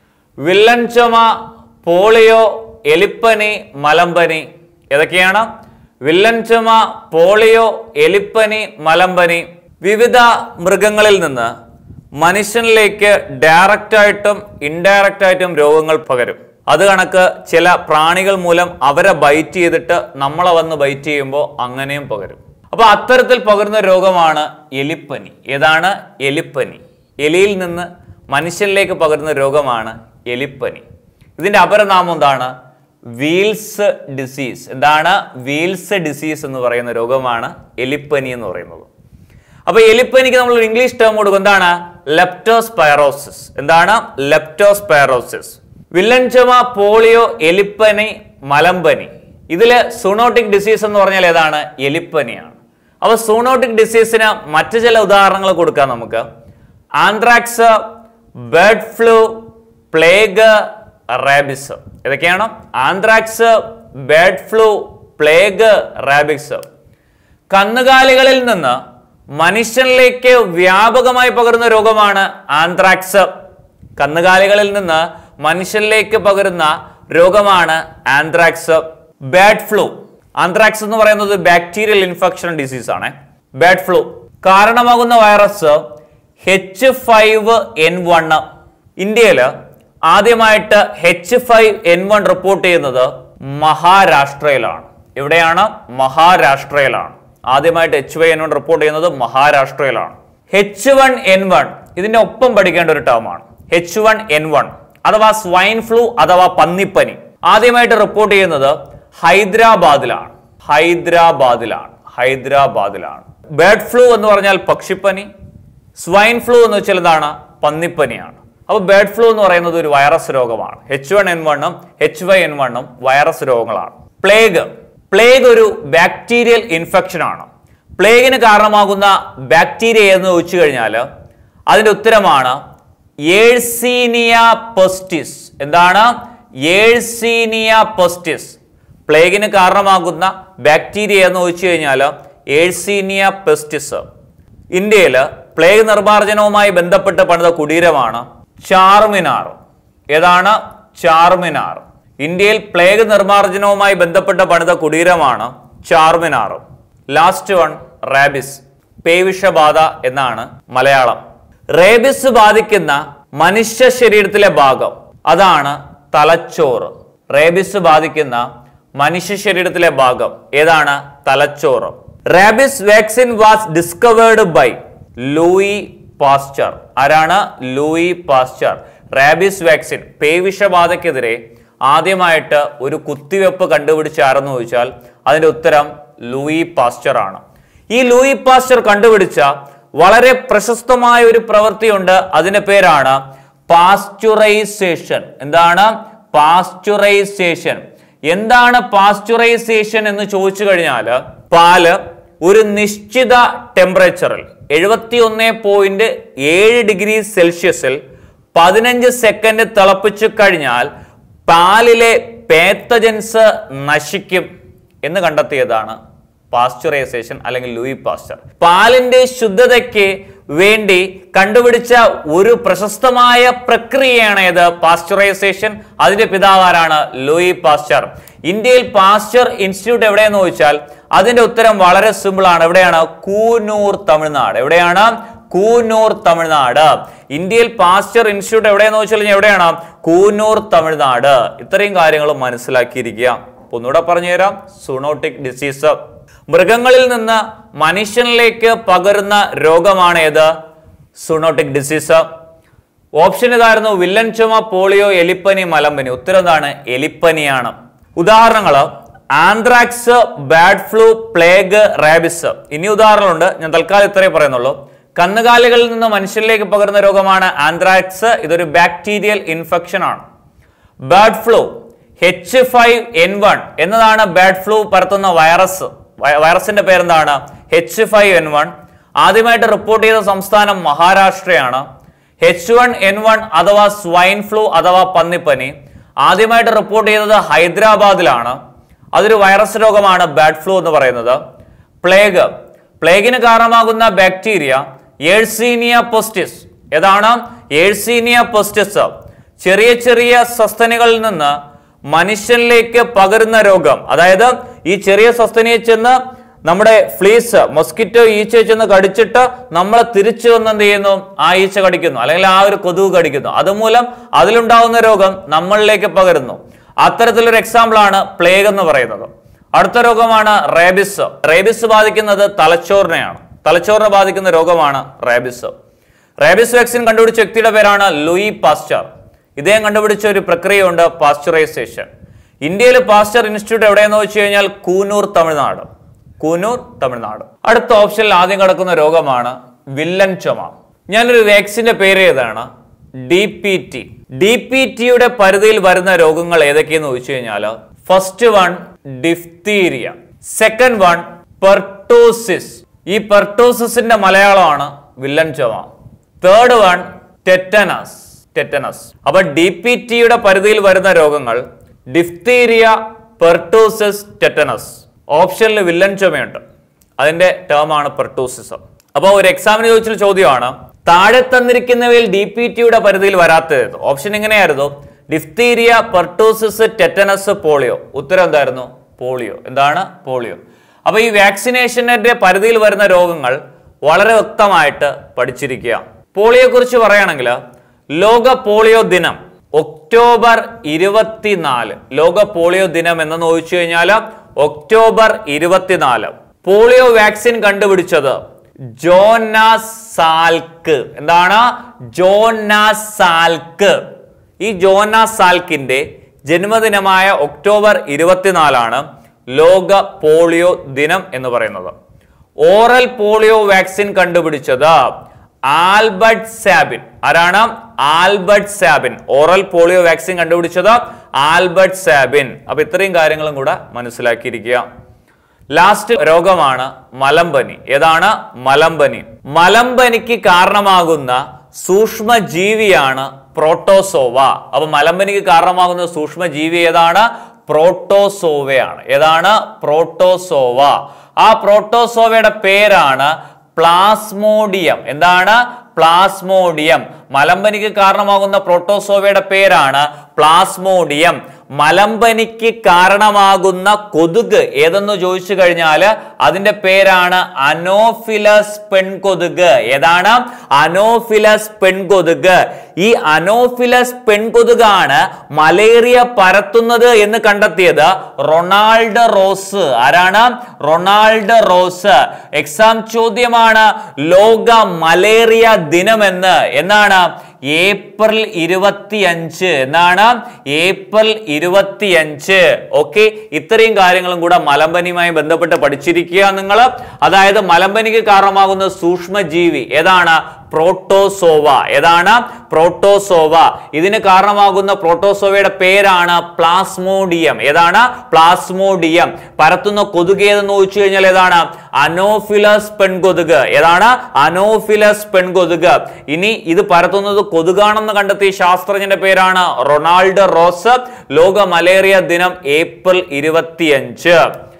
Speaker 1: വില്ലൻ ചുമ പോളിയോ എലിപ്പനി മലമ്പനി ഏതൊക്കെയാണ് വില്ലൻ ചുമ പോളിയോ എലിപ്പനി മലമ്പനി വിവിധ മൃഗങ്ങളിൽ നിന്ന് മനുഷ്യനിലേക്ക് ഡയറക്റ്റ് ആയിട്ടും ഇൻഡയറക്റ്റ് ആയിട്ടും രോഗങ്ങൾ പകരും അത് കണക്ക് ചില പ്രാണികൾ മൂലം അവരെ ബൈറ്റ് ചെയ്തിട്ട് നമ്മളെ വന്ന് ബൈറ്റ് ചെയ്യുമ്പോൾ അങ്ങനെയും പകരും അപ്പൊ അത്തരത്തിൽ പകരുന്ന രോഗമാണ് എലിപ്പനി ഏതാണ് എലിപ്പനി എലിയിൽ നിന്ന് മനുഷ്യനിലേക്ക് പകരുന്ന രോഗമാണ് എലിപ്പനി ഇതിന്റെ അപരനാമം എന്താണ് വീൽസ് ഡിസീസ് എന്താണ് വീൽസ് ഡിസീസ് എന്ന് പറയുന്ന രോഗമാണ് എലിപ്പനി എന്ന് പറയുന്നത് അപ്പൊ എലിപ്പനിക്ക് നമ്മൾ ഒരു ഇംഗ്ലീഷ് ടേം കൊടുക്കും എന്താണ് ലെപ്റ്റോസ്പൈറോസിസ് എന്താണ് ലെപ്റ്റോസ്പൈറോസിസ് വില്ലൻ ചുമ പോളിയോ എലിപ്പനി മലമ്പനി ഇതില് സൂണോട്ടിക് ഡിസീസ് എന്ന് പറഞ്ഞാൽ ഏതാണ് എലിപ്പനിയാണ് അപ്പൊ സൂണോട്ടിക് ഡിസീസിന് മറ്റു ചില ഉദാഹരണങ്ങൾ കൊടുക്കാം നമുക്ക് anthrax bird flu plague rabies ഇതൊക്കെയാണ് anthrax bird flu plague rabies കന്നുകാലികളിൽ നിന്ന് മനുഷ്യനിലേക്ക് വ്യാപകമായി പകരുന്ന രോഗമാണ് ആന്ത്രാക്സ് കന്നുകാലികളിൽ നിന്ന് മനുഷ്യനിലേക്ക് പകരുന്ന രോഗമാണ് ആന്ത്രാക്സ് ബാഡ് ഫ്ലൂ ആന്ത്രാക്സ് എന്ന് പറയുന്നത് ബാക്ടീരിയൽ ഇൻഫെക്ഷൻ ഡിസീസ് ആണ് ബാഡ് ഫ്ലൂ കാരണമാകുന്ന virus H five N one ഇന്ത്യയിൽ ആദ്യമായിട്ട് H five N one report ചെയ്യുന്നത് മഹാരാഷ്ട്രയിലാണ് എവിടെയാണ് മഹാരാഷ്ട്രയിലാണ് ആദ്യമായിട്ട് H Y N one report ചെയ്യുന്നത് മഹാരാഷ്ട്രയിലാണ് എച്ച് വൺ എൻ വൺ ഇതിന്റെ ഒപ്പം പഠിക്കേണ്ട ഒരു ടേമാണ് എച്ച് വൺ എൻ വൺ അഥവാ സ്വൈൻ ഫ്ലൂ അഥവാ പന്നിപ്പനി ആദ്യമായിട്ട് റിപ്പോർട്ട് ചെയ്യുന്നത് ഹൈദരാബാദിലാണ് ഹൈദരാബാദിലാണ് ഹൈദരാബാദിലാണ് ബേർഡ് ഫ്ലൂ എന്ന് പറഞ്ഞാൽ പക്ഷിപ്പനി സ്വൈൻ ഫ്ലൂ എന്ന് വെച്ചാൽ എന്താണ് പന്നിപ്പനിയാണ് അപ്പോൾ ബേർഡ് ഫ്ലൂ എന്ന് പറയുന്നത് ഒരു വൈറസ് രോഗമാണ് എച്ച് വൺ എൻ വണ്ണും എച്ച് വൈ എൻ വണ്ണും വൈറസ് രോഗങ്ങളാണ് പ്ലേഗ് പ്ലേഗ് ഒരു ബാക്ടീരിയൽ ഇൻഫെക്ഷൻ ആണ് പ്ലേഗിന് കാരണമാകുന്ന ബാക്ടീരിയ എന്ന് ചോദിച്ചു കഴിഞ്ഞാൽ അതിന്റെ ഉത്തരമാണ് ഏഴ്സീനിയ പെസ്റ്റിസ് എന്താണ് ഏഴ്സീനിയ പെസ്റ്റിസ് പ്ലേഗിന് കാരണമാകുന്ന ബാക്ടീരിയ എന്ന് ചോദിച്ചു കഴിഞ്ഞാൽ ഏഴ്സീനിയ പെസ്റ്റിസ് ഇന്ത്യയിൽ പ്ലേഗ് നിർമ്മാർജ്ജനവുമായി ബന്ധപ്പെട്ട് പണിത കുടീരമാണ് ചാർമിനാർ ഏതാണ് ചാർമിനാർ ഇന്ത്യയിൽ പ്ലേഗ് നിർമ്മാർജ്ജനവുമായി ബന്ധപ്പെട്ട് പണിത കുടീരമാണ് ചാർമിനാർ ലാസ്റ്റ് വൺ റാബിസ് പേവിഷബാധ എന്നാണ് മലയാളം റേബിസ് ബാധിക്കുന്ന മനുഷ്യ ശരീരത്തിലെ ഭാഗം അതാണ് തലച്ചോറ് റേബിസ് ബാധിക്കുന്ന മനുഷ്യ ശരീരത്തിലെ ഭാഗം ഏതാണ് തലച്ചോറ് rabies vaccine was discovered by Louis Pasteur ആരാണ് ലൂയി പാസ്ചർ റാബിസ് വാക്സിൻ പേവിഷബാധയ്ക്കെതിരെ ആദ്യമായിട്ട് ഒരു കുത്തിവെപ്പ് കണ്ടുപിടിച്ച ആരെന്ന് ചോദിച്ചാൽ അതിന്റെ ഉത്തരം ലൂയി പാസ്ചർ ആണ് ഈ ലൂയി പാസ്ചർ കണ്ടുപിടിച്ച വളരെ പ്രശസ്തമായ ഒരു പ്രവൃത്തിയുണ്ട് അതിന്റെ പേരാണ് പാസ്ചുറൈസേഷൻ എന്താണ് പാസ്ചുറൈസേഷൻ എന്താണ് പാസ്ചുറൈസേഷൻ എന്ന് ചോദിച്ചു കഴിഞ്ഞാൽ പാല് ഒരു നിശ്ചിത ടെമ്പറേച്ചറിൽ എഴുപത്തി ഒന്ന് പോയിന്റ് ഏഴ് ഡിഗ്രി സെൽഷ്യസിൽ പതിനഞ്ച് സെക്കൻഡ് തിളപ്പിച്ചു കഴിഞ്ഞാൽ പാലിലെ പേത്തജൻസ് നശിക്കും എന്ന് കണ്ടെത്തിയതാണ് പാസ്ചറൈസേഷൻ അല്ലെങ്കിൽ ലൂയി പാസ്ചർ പാലിന്റെ ശുദ്ധതയ്ക്ക് വേണ്ടി കണ്ടുപിടിച്ച ഒരു പ്രശസ്തമായ പ്രക്രിയയാണ് ഇത് പാസ്ചറൈസേഷൻ അതിന്റെ പിതാവാരാണ് ലൂയി പാസ്ചർ ഇന്ത്യയിൽ പാസ്ചർ ഇൻസ്റ്റിറ്റ്യൂട്ട് എവിടെയെന്ന് ചോദിച്ചാൽ അതിന്റെ ഉത്തരം വളരെ സിമ്പിൾ ആണ് എവിടെയാണ് കൂനൂർ തമിഴ്നാട് എവിടെയാണ് കൂനൂർ തമിഴ്നാട് ഇന്ത്യയിൽ പാസ്ചർ ഇൻസ്റ്റിറ്റ്യൂട്ട് എവിടെയെന്ന് ചോദിച്ചാൽ എവിടെയാണ് കൂനൂർ തമിഴ്നാട് ഇത്രയും കാര്യങ്ങൾ മനസ്സിലാക്കിയിരിക്കുക അപ്പൊ ഒന്നുകൂടെ പറഞ്ഞുതരാം സൂണോട്ടിക് ഡിസീസ് മൃഗങ്ങളിൽ നിന്ന് മനുഷ്യനിലേക്ക് പകരുന്ന രോഗമാണ് ഏത് സൂണോട്ടിക് ഡിസീസ് ഓപ്ഷൻ ഇതായിരുന്നു വില്ലൻ ചുമ പോളിയോ എലിപ്പനി മലമ്പനി ഉത്തരം എന്താണ് എലിപ്പനിയാണ് ഉദാഹരണങ്ങള് anthrax bird flu plague rabies ഇനി ഉദാഹരണമുണ്ട് ഞാൻ തൽക്കാലം ഇത്രയേ പറയുന്നുള്ളൂ കന്നുകാലികളിൽ നിന്ന് മനുഷ്യരിലേക്ക് പകരുന്ന രോഗമാണ് ആന്ത്രാക്സ് ഇതൊരു ബാക്ടീരിയൽ ഇൻഫെക്ഷൻ ആണ് bird flu H five N one എന്നതാണ് ബാഡ് ഫ്ലൂ പരത്തുന്ന വൈറസ് വൈ- വൈറസിന്റെ പേരെന്താണ് എച്ച് ഫൈവ് എൻ വൺ ആദ്യമായിട്ട് റിപ്പോർട്ട് ചെയ്ത സംസ്ഥാനം മഹാരാഷ്ട്രയാണ് എച്ച് വൺ എൻ വൺ അഥവാ സ്വൈൻ ഫ്ലൂ അഥവാ പന്നിപ്പനി ആദ്യമായിട്ട് റിപ്പോർട്ട് ചെയ്തത് ഹൈദരാബാദിലാണ് അതൊരു വൈറസ് രോഗമാണ് ബാഡ് ഫ്ലൂ എന്ന് പറയുന്നത് പ്ലേഗ് പ്ലേഗിന് കാരണമാകുന്ന ബാക്ടീരിയ ഏഴ്സീനിയ പൊസ്റ്റിസ് ഏതാണ് ഏഴ്സീനിയ പൊസ്റ്റിസ് ചെറിയ ചെറിയ സസ്തനികളിൽ നിന്ന് മനുഷ്യനിലേക്ക് പകരുന്ന രോഗം അതായത് ഈ ചെറിയ സസ്തനിയെ ചെന്ന് നമ്മുടെ ഫ്ലീസ് മൊസ്കിറ്റോ ഈച്ചയെ ചെന്ന് കടിച്ചിട്ട് നമ്മളെ തിരിച്ചു വന്ന് എന്ത് ചെയ്യുന്നു ആ ഈച്ച കടിക്കുന്നു അല്ലെങ്കിൽ ആ ഒരു കൊതുക് കടിക്കുന്നു അതുമൂലം അതിലുണ്ടാവുന്ന രോഗം നമ്മളിലേക്ക് പകരുന്നു അത്തരത്തിലൊരു എക്സാമ്പിൾ ആണ് പ്ലേഗ് എന്ന് പറയുന്നത് അടുത്ത രോഗമാണ് റേബിസ് റേബിസ് ബാധിക്കുന്നത് തലച്ചോറിനെയാണ് തലച്ചോറിനെ ബാധിക്കുന്ന രോഗമാണ് റേബിസ് റേബിസ് വാക്സിൻ കണ്ടുപിടിച്ച വ്യക്തിയുടെ പേരാണ് ലൂയി പാസ്ചർ ഇദ്ദേഹം കണ്ടുപിടിച്ച ഒരു പ്രക്രിയയുണ്ട് പാസ്ചറൈസേഷൻ ഇന്ത്യയിൽ പാസ്ചർ ഇൻസ്റ്റിറ്റ്യൂട്ട് എവിടെയെന്ന് വെച്ച് കഴിഞ്ഞാൽ കൂനൂർ തമിഴ്നാട് കൂനൂർ തമിഴ്നാട് അടുത്ത ഓപ്ഷനിൽ ആദ്യം കിടക്കുന്ന രോഗമാണ് വില്ലൻ ചുമ ഞാനൊരു വാക്സിന്റെ പേര് ഏതാണ് D P T D P ടിയുടെ പരിധിയിൽ വരുന്ന രോഗങ്ങൾ ഏതൊക്കെയെന്ന് ചോദിച്ചു കഴിഞ്ഞാൽ first one diphtheria second one pertussis ഈ പെർട്ടോസിന്റെ മലയാളമാണ് വില്ലൻ ചുമ തേർഡ് വൺ ടെറ്റനസ് ടെറ്റനസ് അപ്പൊ ഡി പി ടിയുടെ പരിധിയിൽ വരുന്ന രോഗങ്ങൾ ഡിഫ്തീരിയ പെർട്ടോസിസ് ടെറ്റനസ് ഓപ്ഷനിൽ വില്ലൻ ചുമയുണ്ട് അതിന്റെ ടേമാണ് പെർട്ടോസിസം അപ്പോൾ ഒരു എക്സാമിന് ചോദിച്ചൊരു ചോദ്യമാണ് താഴെ തന്നിരിക്കുന്നവയിൽ ഡി പി ടിയുടെ പരിധിയിൽ വരാത്തത് ഓപ്ഷൻ ഇങ്ങനെയായിരുന്നു ഡിഫ്തീരിയ പെർട്ടോസിസ് ടെറ്റനസ് പോളിയോ ഉത്തരം എന്തായിരുന്നു പോളിയോ എന്താണ് പോളിയോ അപ്പൊ ഈ വാക്സിനേഷന്റെ പരിധിയിൽ വരുന്ന രോഗങ്ങൾ വളരെ വ്യക്തമായിട്ട് പഠിച്ചിരിക്കുക പോളിയോ കുറിച്ച് പറയുകയാണെങ്കിൽ ലോക പോളിയോ ദിനം ഒക്ടോബർ ഇരുപത്തിനാല് ലോക പോളിയോ ദിനം എന്ന് ചോദിച്ചു കഴിഞ്ഞാൽ ഒക്ടോബർ ഇരുപത്തിനാല് പോളിയോ വാക്സിൻ കണ്ടുപിടിച്ചത് ജോനാസ് സാൽക്ക് എന്താണ് ജോനാസ് സാൽക്ക് ഈ ജോനാസ് സാൽക്കിന്റെ ജന്മദിനമായ ഒക്ടോബർ ഇരുപത്തിനാലാണ് ലോക പോളിയോ ദിനം എന്ന് പറയുന്നത് ഓറൽ പോളിയോ വാക്സിൻ കണ്ടുപിടിച്ചത് ആൽബർട്ട് സാബിൻ ആരാണ് Albert Sabin oral polio vaccine കണ്ടുപിടിച്ചത് ആൽബർട്ട് സാബിൻ അപ്പൊ ഇത്രയും കാര്യങ്ങളും കൂടെ മനസ്സിലാക്കിയിരിക്കുക ലാസ്റ്റ് രോഗമാണ് മലമ്പനി ഏതാണ് മലമ്പനി മലമ്പനിക്ക് കാരണമാകുന്ന സൂക്ഷ്മ ജീവിയാണ് പ്രോട്ടോസോവ അപ്പൊ മലമ്പനിക്ക് കാരണമാകുന്ന സൂക്ഷ്മ ജീവി ഏതാണ് പ്രോട്ടോസോവയാണ് ഏതാണ് പ്രോട്ടോസോവ ആ പ്രോട്ടോസോവയുടെ പേരാണ് പ്ലാസ്മോഡിയം എന്താണ് പ്ലാസ്മോഡിയം മലമ്പനിക്ക് കാരണമാകുന്ന പ്രോട്ടോസോവയുടെ പേരാണ് പ്ലാസ്മോഡിയം മലമ്പനിക്ക് കാരണമാകുന്ന കൊതുക് ഏതെന്ന് ചോദിച്ചു കഴിഞ്ഞാൽ അതിന്റെ പേരാണ് അനോഫിലസ് പെൺകൊതുക് ഏതാണ് അനോഫിലസ് പെൺകൊതുക് ഈ അനോഫിലസ് പെൺകൊതുകാണ് മലേറിയ പരത്തുന്നത് എന്ന് കണ്ടെത്തിയത് റൊണാൾഡ് റോസ് ആരാണ് റൊണാൾഡ് റോസ് എക്സാം ചോദ്യമാണ് ലോക മലേറിയ ദിനമെന്ന് എന്നാണ് ഏപ്രിൽ ഇരുപത്തിയഞ്ച് എന്നാണ് ഏപ്രിൽ ഇരുപത്തിയഞ്ച് ഓക്കെ ഇത്രയും കാര്യങ്ങളും കൂടെ മലമ്പനിയുമായി ബന്ധപ്പെട്ട് പഠിച്ചിരിക്കുക നിങ്ങൾ അതായത് മലമ്പനിക്ക് കാരണമാകുന്ന സൂക്ഷ്മജീവി ഏതാണ് പ്രോട്ടോസോവ ഏതാണ് പ്രോട്ടോസോവ ഇതിന് കാരണമാകുന്ന പ്രോട്ടോസോവയുടെ പേരാണ് പ്ലാസ്മോഡിയം ഏതാണ് പ്ലാസ്മോഡിയം പരത്തുന്ന കൊതുക് ഏതെന്ന് ചോദിച്ചു കഴിഞ്ഞാൽ ഏതാണ് അനോഫിലസ് പെൺകൊതുക് ഏതാണ് അനോഫിലസ് പെൺകൊതുക് ഇനി ഇത് പരത്തുന്നത് കൊതുകാണെന്ന് കണ്ടെത്തിയ ശാസ്ത്രജ്ഞന്റെ പേരാണ് റൊണാൾഡ് റോസ് ലോക മലേറിയ ദിനം ഏപ്രിൽ ഇരുപത്തിയഞ്ച്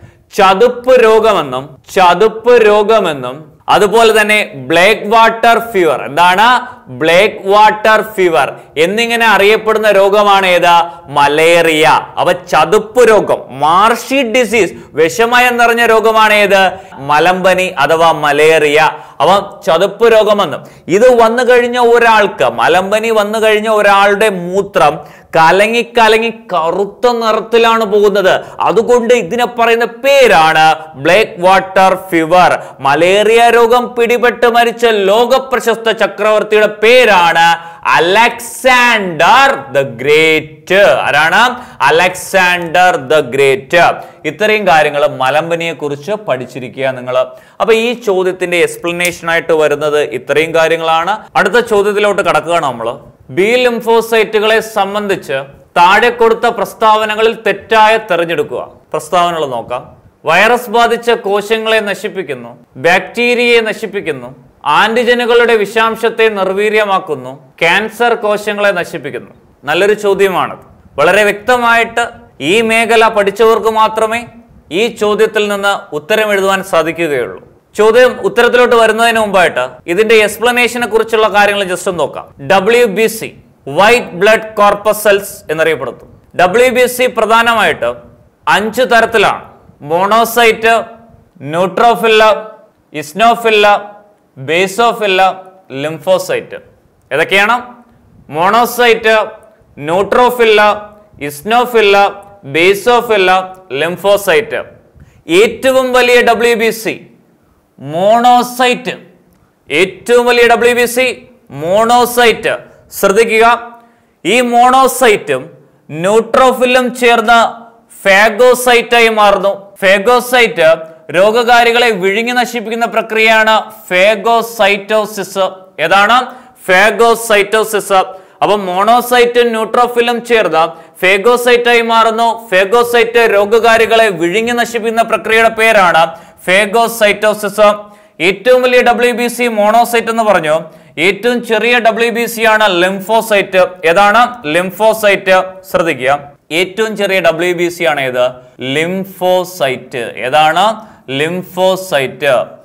Speaker 1: ചതുപ്പ് രോഗമെന്നും ചതുപ്പ് രോഗമെന്നും അതുപോലെ തന്നെ ബ്ലേക്ക് വാട്ടർ ഫീവർ എന്താണ് ബ്ലേക്ക് വാട്ടർ ഫീവർ എന്നിങ്ങനെ അറിയപ്പെടുന്ന രോഗമാണ് ഏത് മലേറിയ അപ്പൊ ചതുപ്പ് രോഗം മാർഷി ഡിസീസ് വിഷമയം നിറഞ്ഞ രോഗമാണ് ഏത് മലമ്പനി അഥവാ മലേറിയ അവ ചതുപ്പ് രോഗമെന്നും ഇത് വന്നു കഴിഞ്ഞ ഒരാൾക്ക് മലമ്പനി വന്നു കഴിഞ്ഞ ഒരാളുടെ മൂത്രം കലങ്ങി കലങ്ങി കറുത്ത നിറത്തിലാണ് പോകുന്നത് അതുകൊണ്ട് ഇതിനെ പറയുന്ന പേരാണ് ബ്ലേക്ക് വാട്ടർ ഫീവർ മലേറിയ രോഗം പിടിപെട്ട് മരിച്ച ലോക പ്രശസ്ത ചക്രവർത്തിയുടെ പേരാണ് അലക്സാണ്ടർ ദ ഗ്രേറ്റ് ആരാണ് അലക്സാണ്ടർ ദ ഗ്രേറ്റ് ഇത്രയും കാര്യങ്ങൾ മലമ്പനിയെ കുറിച്ച് പഠിച്ചിരിക്കുക നിങ്ങൾ അപ്പൊ ഈ ചോദ്യത്തിന്റെ എക്സ്പ്ലനേഷൻ ആയിട്ട് വരുന്നത് ഇത്രയും കാര്യങ്ങളാണ് അടുത്ത ചോദ്യത്തിലോട്ട് കടക്കുകയാണ് നമ്മൾ ബി ലിംഫോസൈറ്റുകളെ സംബന്ധിച്ച് താഴെ കൊടുത്ത പ്രസ്താവനകളിൽ തെറ്റായ തെരഞ്ഞെടുക്കുക പ്രസ്താവനകൾ നോക്കാം വൈറസ് ബാധിച്ച കോശങ്ങളെ നശിപ്പിക്കുന്നു ബാക്ടീരിയയെ നശിപ്പിക്കുന്നു ആന്റിജനുകളുടെ വിഷാംശത്തെ നിർവീര്യമാക്കുന്നു ക്യാൻസർ കോശങ്ങളെ നശിപ്പിക്കുന്നു നല്ലൊരു ചോദ്യമാണത് വളരെ വ്യക്തമായിട്ട് ഈ മേഖല പഠിച്ചവർക്ക് മാത്രമേ ഈ ചോദ്യത്തിൽ നിന്ന് ഉത്തരം എഴുതുവാൻ സാധിക്കുകയുള്ളൂ ചോദ്യം ഉത്തരത്തിലോട്ട് വരുന്നതിന് മുമ്പായിട്ട് ഇതിന്റെ എക്സ്പ്ലനേഷനെ കുറിച്ചുള്ള കാര്യങ്ങൾ ജസ്റ്റ് ഒന്ന് നോക്കാം W B C white blood corpuscles എന്നറിയപ്പെടുന്നു ഡബ്ല്യു ബി സി പ്രധാനമായിട്ട് അഞ്ച് തരത്തിലാണ് monocyte neutrophil eosinophil basophil lymphocyte ഏതൊക്കെയാണ് monocyte neutrophil eosinophil basophil lymphocyte ഏറ്റവും വലിയ ഡബ്ല്യു ബി സി മോണോസൈറ്റ് ഏറ്റവും വലിയ ഡബ്ല്യു ബി സി മോണോസൈറ്റ് ശ്രദ്ധിക്കുക ഈ മോണോസൈറ്റും ന്യൂട്രോഫിലും ചേർന്ന് ഫാഗോസൈറ്റായി മാറുന്നു ഫാഗോസൈറ്റ് രോഗകാരികളെ വിഴുങ്ങി നശിപ്പിക്കുന്ന പ്രക്രിയയാണ് ഫാഗോസൈറ്റോസിസ് ഏതാണ് ഫാഗോസൈറ്റോസിസ് അപ്പൊ മോണോസൈറ്റും ന്യൂട്രോഫിലും ചേർന്ന് ഫേഗോസൈറ്റായി മാറുന്നു ഫേഗോസൈറ്റ് രോഗകാരികളെ വിഴുങ്ങി നശിപ്പിക്കുന്ന പ്രക്രിയയുടെ പേരാണ് ഫേഗോസൈറ്റോസിസ് ഏറ്റവും വലിയ ഡബ്ല്യു ബി സി മോണോസൈറ്റ് എന്ന് പറഞ്ഞു ഏറ്റവും ചെറിയ ഡബ്ല്യു ബി സി ആണ് ലിംഫോസൈറ്റ് ഏതാണ് ലിംഫോസൈറ്റ് ശ്രദ്ധിക്കുക ഏറ്റവും ചെറിയ ഡബ്ല്യു ബി സി ആണ് ഏത് ലിംഫോസൈറ്റ് ഏതാണ് ലിംഫോസൈറ്റ്